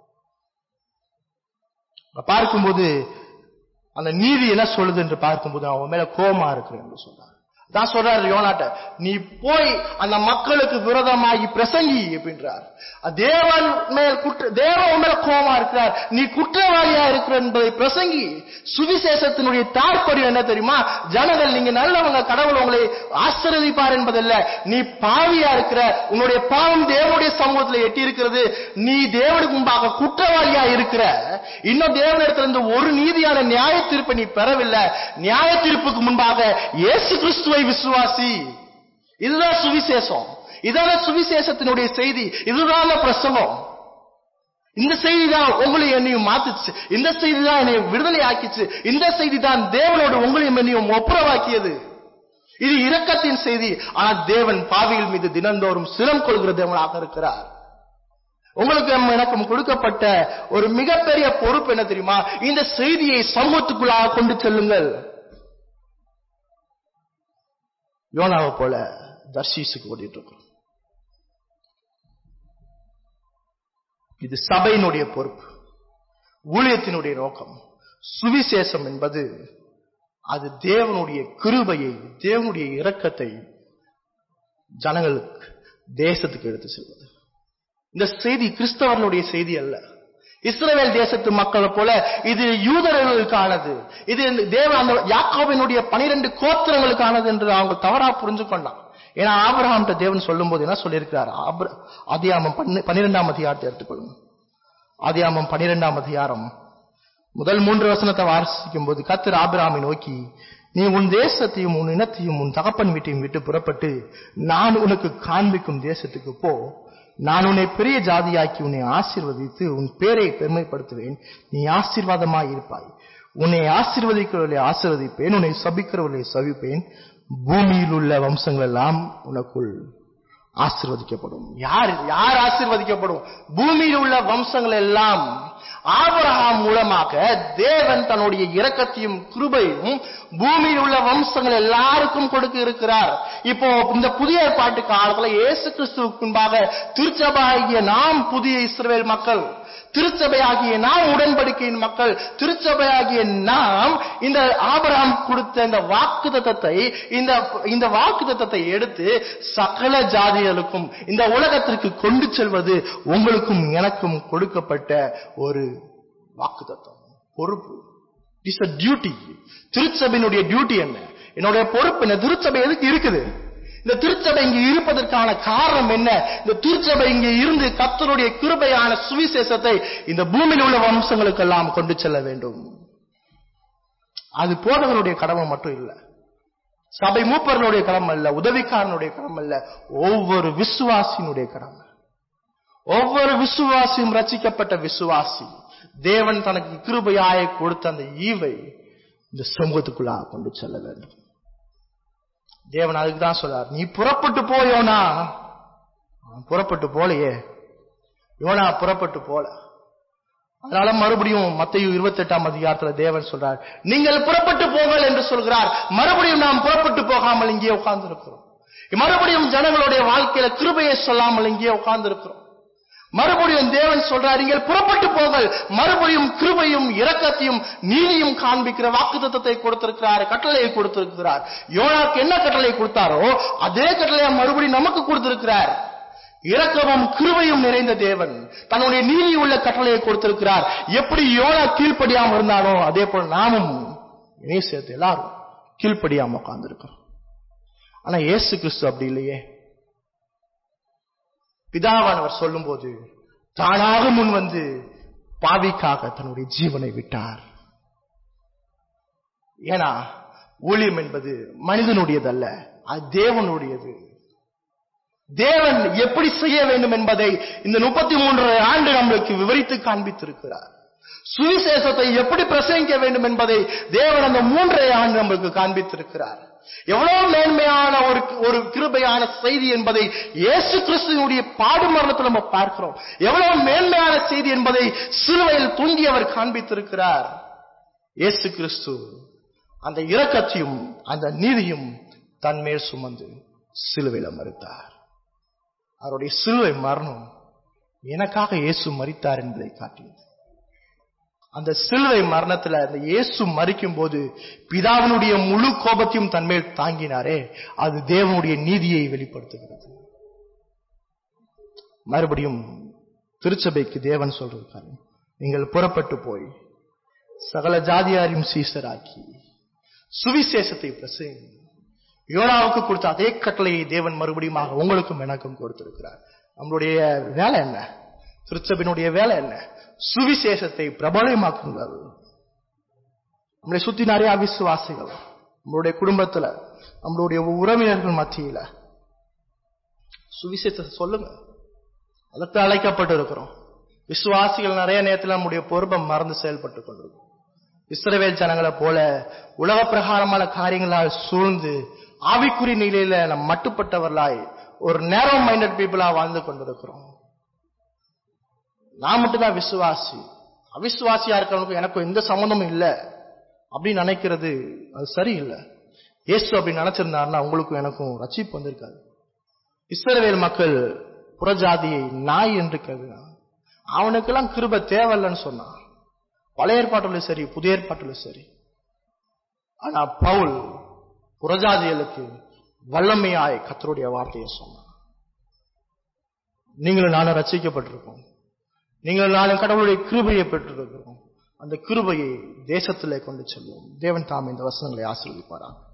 பார்க்கும்போது அந்த நீதி என்ன சொல்லுது என்று பார்க்கும்போது அவன் மேல கோபமா இருக்கிறேன் என்று சொல்றார் தான் சொல்றாரு யோனாட்ட நீ போய் அந்த மக்களுக்கு விரோதமாகி பிரசங்கி அப்படின்றார் தேவன் மேல் குற்ற தேவன் மேல கோபமா இருக்கிறார் நீ குற்றவாளியா இருக்கிற என்பதை பிரசங்கி சுவிசேஷத்தினுடைய தாற்பயம் என்ன தெரியுமா ஜனங்கள் நீங்க நல்லவங்க கடவுள் உங்களை ஆசிர்வதிப்பார் என்பதல்ல நீ பாவியா இருக்கிற உன்னுடைய பாவம் தேவனுடைய சமூகத்தில் எட்டி இருக்கிறது நீ தேவனுக்கு முன்பாக குற்றவாளியா இருக்கிற இன்னும் தேவனிடத்திலிருந்து ஒரு நீதியான நியாய தீர்ப்பை நீ பெறவில்லை நியாய தீர்ப்புக்கு முன்பாக இயேசு கிறிஸ்துவை விசுவாசி இதுதான் சுவிசேஷம் இதான் சுவிசேஷத்தினுடைய செய்தி இதுதான் பிரசங்கம் இந்த செய்தி தான் உங்களை என்னையும் மாத்துச்சு இந்த செய்தி தான் என்னை விடுதலை ஆக்கிச்சு இந்த செய்தி தான் தேவனோடு உங்களையும் என்னையும் ஒப்புரவாக்கியது இது இரக்கத்தின் செய்தி ஆனால் தேவன் பாவிகள் மீது தினந்தோறும் சிரம் கொள்கிற தேவனாக இருக்கிறார் உங்களுக்கு எனக்கும் கொடுக்கப்பட்ட ஒரு மிகப்பெரிய பொறுப்பு என்ன தெரியுமா இந்த செய்தியை சமூகத்துக்குள்ளாக கொண்டு செல்லுங்கள் யோனாவை போல தர்ஷீசுக்கு ஓடிட்டு இருக்கோம் இது சபையினுடைய பொறுப்பு ஊழியத்தினுடைய நோக்கம் சுவிசேஷம் என்பது அது தேவனுடைய கிருபையை தேவனுடைய இரக்கத்தை ஜனங்களுக்கு தேசத்துக்கு எடுத்து செல்வது இந்த செய்தி கிறிஸ்தவர்களுடைய செய்தி அல்ல இஸ்ரேல் தேசத்து மக்களை போல இது யூதர்களுக்கானது இது தேவ அந்த யாக்கோபினுடைய பனிரெண்டு கோத்திரங்களுக்கானது என்று அவங்க தவறா புரிஞ்சு கொண்டான் ஏன்னா ஆபிரஹாம் தேவன் சொல்லும் போது என்ன சொல்லியிருக்கிறார் அதியாமம் பன்னிரெண்டாம் அதிகாரத்தை எடுத்துக்கொள்ளுங்க அதியாமம் பன்னிரெண்டாம் அதிகாரம் முதல் மூன்று வசனத்தை வாசிக்கும் போது கத்தர் ஆபிரஹாமை நோக்கி நீ உன் தேசத்தையும் உன் இனத்தையும் உன் தகப்பன் வீட்டையும் விட்டு புறப்பட்டு நான் உனக்கு காண்பிக்கும் தேசத்துக்கு போ நான் உன்னை பெரிய ஜாதியாக்கி உன்னை ஆசீர்வதித்து உன் பேரை பெருமைப்படுத்துவேன் நீ ஆசீர்வாதமாய் இருப்பாய் உன்னை ஆசீர்வதிக்கிறவர்களை ஆசீர்வதிப்பேன் உன்னை சபிக்கிறவர்களை சபிப்பேன் பூமியில் உள்ள வம்சங்கள் எல்லாம் உனக்குள் ஆசிர்வதிக்கப்படும் யார் யார் ஆசிர்வதிக்கப்படும் பூமியில் உள்ள வம்சங்கள் எல்லாம் ஆபரகாம் மூலமாக தேவன் தன்னுடைய இரக்கத்தையும் கிருபையும் பூமியில் உள்ள வம்சங்கள் எல்லாருக்கும் கொடுக்க இருக்கிறார் இப்போ இந்த புதிய ஏற்பாட்டு காலத்துல இயேசு கிறிஸ்துவுக்கு முன்பாக திருச்சபாகிய நாம் புதிய இஸ்ரவேல் மக்கள் திருச்சபையாகிய நாம் உடன்படிக்கையின் மக்கள் திருச்சபையாகிய நாம் இந்த ஆபராம் கொடுத்த இந்த வாக்கு தத்தத்தை இந்த இந்த வாக்கு தத்தத்தை எடுத்து சகல ஜாதிகளுக்கும் இந்த உலகத்திற்கு கொண்டு செல்வது உங்களுக்கும் எனக்கும் கொடுக்கப்பட்ட ஒரு வாக்கு தத்தம் பொறுப்பு இட்ஸ் அ டியூட்டி திருச்சபையினுடைய டியூட்டி என்ன என்னுடைய பொறுப்பு என்ன திருச்சபை எதுக்கு இருக்குது இந்த திருச்சபை இங்கு இருப்பதற்கான காரணம் என்ன இந்த திருச்சபை இங்கே இருந்து கத்தருடைய கிருபையான சுவிசேஷத்தை இந்த பூமியில் உள்ள வம்சங்களுக்கு எல்லாம் கொண்டு செல்ல வேண்டும் அது போதவருடைய கடமை மட்டும் இல்ல சபை மூப்பர்களுடைய கடமை இல்ல உதவிக்காரனுடைய கடமை இல்ல ஒவ்வொரு விசுவாசியினுடைய கடமை ஒவ்வொரு விசுவாசியும் ரச்சிக்கப்பட்ட விசுவாசி தேவன் தனக்கு கிருபையாய கொடுத்த அந்த ஈவை இந்த சமூகத்துக்குள்ளாக கொண்டு செல்ல வேண்டும் தேவன் அதுக்கு தான் சொல்றார் நீ புறப்பட்டு போயோனா புறப்பட்டு போலையே யோனா புறப்பட்டு போல அதனால மறுபடியும் மத்தையும் இருபத்தி எட்டாம் அதிகாரத்துல தேவன் சொல்றார் நீங்கள் புறப்பட்டு போங்கள் என்று சொல்கிறார் மறுபடியும் நாம் புறப்பட்டு போகாமல் இங்கே உட்கார்ந்து இருக்கிறோம் மறுபடியும் ஜனங்களுடைய வாழ்க்கையில கிருபையை சொல்லாமல் இங்கே உட்கார்ந்து இருக்கிறோம் மறுபடியும் தேவன் சொல்றார் நீங்கள் புறப்பட்டு போங்கள் மறுபடியும் கிருபையும் இரக்கத்தையும் நீதியும் காண்பிக்கிற வாக்குத்தத்தை கொடுத்திருக்கிறார் கட்டளையை கொடுத்திருக்கிறார் யோனாக்கு என்ன கட்டளை கொடுத்தாரோ அதே கட்டளையை மறுபடியும் நமக்கு கொடுத்திருக்கிறார் இரக்கமும் கிருபையும் நிறைந்த தேவன் தன்னுடைய நீதி உள்ள கட்டளையை கொடுத்திருக்கிறார் எப்படி யோனா கீழ்ப்படியாம இருந்தானோ அதே போல நாமும் இணைய சேர்த்து எல்லாரும் கீழ்ப்படியாம உட்கார்ந்துருக்கிறோம் ஆனா இயேசு கிறிஸ்து அப்படி இல்லையே பிதாவானவர் சொல்லும்போது தானாக முன் வந்து பாவிக்காக தன்னுடைய ஜீவனை விட்டார் ஏன்னா ஊழியம் என்பது மனிதனுடையதல்ல அது தேவனுடையது தேவன் எப்படி செய்ய வேண்டும் என்பதை இந்த முப்பத்தி மூன்று ஆண்டு நம்மளுக்கு விவரித்து காண்பித்திருக்கிறார் சுவிசேஷத்தை எப்படி பிரசங்கிக்க வேண்டும் என்பதை தேவன் அந்த மூன்றரை ஆண்டு நம்மளுக்கு காண்பித்திருக்கிறார் எவ்வளவு மேன்மையான ஒரு ஒரு கிருபையான செய்தி என்பதை இயேசு கிறிஸ்துவனுடைய பாடு மரணத்தில் நம்ம பார்க்கிறோம் எவ்வளவு மேன்மையான செய்தி என்பதை சிலுவையில் தூங்கி அவர் காண்பித்திருக்கிறார் இயேசு கிறிஸ்து அந்த இரக்கத்தையும் அந்த நீதியும் தன் மேல் சுமந்து சிலுவையில மறுத்தார் அவருடைய சிலுவை மரணம் எனக்காக இயேசு மறித்தார் என்பதை காட்டியது அந்த சிலுவை மரணத்துல அந்த இயேசு மறிக்கும் போது பிதாவினுடைய முழு கோபத்தையும் தன்மேல் தாங்கினாரே அது தேவனுடைய நீதியை வெளிப்படுத்துகிறது மறுபடியும் திருச்சபைக்கு தேவன் சொல்றாரு நீங்கள் புறப்பட்டு போய் சகல ஜாதியாரையும் சீசராக்கி சுவிசேஷத்தை பிரசங்க யோனாவுக்கு கொடுத்த அதே கட்டளையை தேவன் மறுபடியும் உங்களுக்கும் எனக்கும் கொடுத்திருக்கிறார் நம்மளுடைய வேலை என்ன திருச்சபினுடைய வேலை என்ன சுவிசேஷத்தை பிரபலமாக்குங்கள் நம்மளை சுத்தி நிறைய அவிசுவாசிகள் நம்மளுடைய குடும்பத்துல நம்மளுடைய உறவினர்கள் மத்தியில சுவிசேஷத்தை சொல்லுங்க அதற்கு அழைக்கப்பட்டு இருக்கிறோம் விசுவாசிகள் நிறைய நேரத்தில் நம்முடைய பொறுப்பை மறந்து செயல்பட்டு கொண்டிருக்கும் இஸ்ரவேல் ஜனங்களை போல உலக பிரகாரமான காரியங்களால் சூழ்ந்து ஆவிக்குறி நிலையில நம் மட்டுப்பட்டவர்களாய் ஒரு நேரோ மைண்டட் பீப்புளா வாழ்ந்து கொண்டிருக்கிறோம் நான் மட்டும்தான் விசுவாசி அவிசுவாசியா இருக்கிறவனுக்கும் எனக்கும் எந்த சம்மந்தமும் இல்லை அப்படின்னு நினைக்கிறது அது சரியில்லை இயேசு அப்படி நினைச்சிருந்தாருன்னா உங்களுக்கும் எனக்கும் ரட்சிப்பு வந்திருக்காது இஸ்ரவேல் மக்கள் புறஜாதியை நாய் என்று கருதினான் அவனுக்கெல்லாம் கிருப தேவையில்லைன்னு சொன்னான் பழைய ஏற்பாட்டிலும் சரி புதிய ஏற்பாட்டிலும் சரி ஆனா பவுல் புறஜாதிகளுக்கு வல்லமையாய் கத்தருடைய வார்த்தையை சொன்னான் நீங்களும் நானும் ரசிக்கப்பட்டிருக்கோம் நீங்கள் நானும் கடவுளுடைய கிருபையை பெற்றிருக்கிறோம் அந்த கிருபையை தேசத்திலே கொண்டு செல்வோம் தேவன் தாம் இந்த வசனங்களை ஆசீர்வதிப்பாரா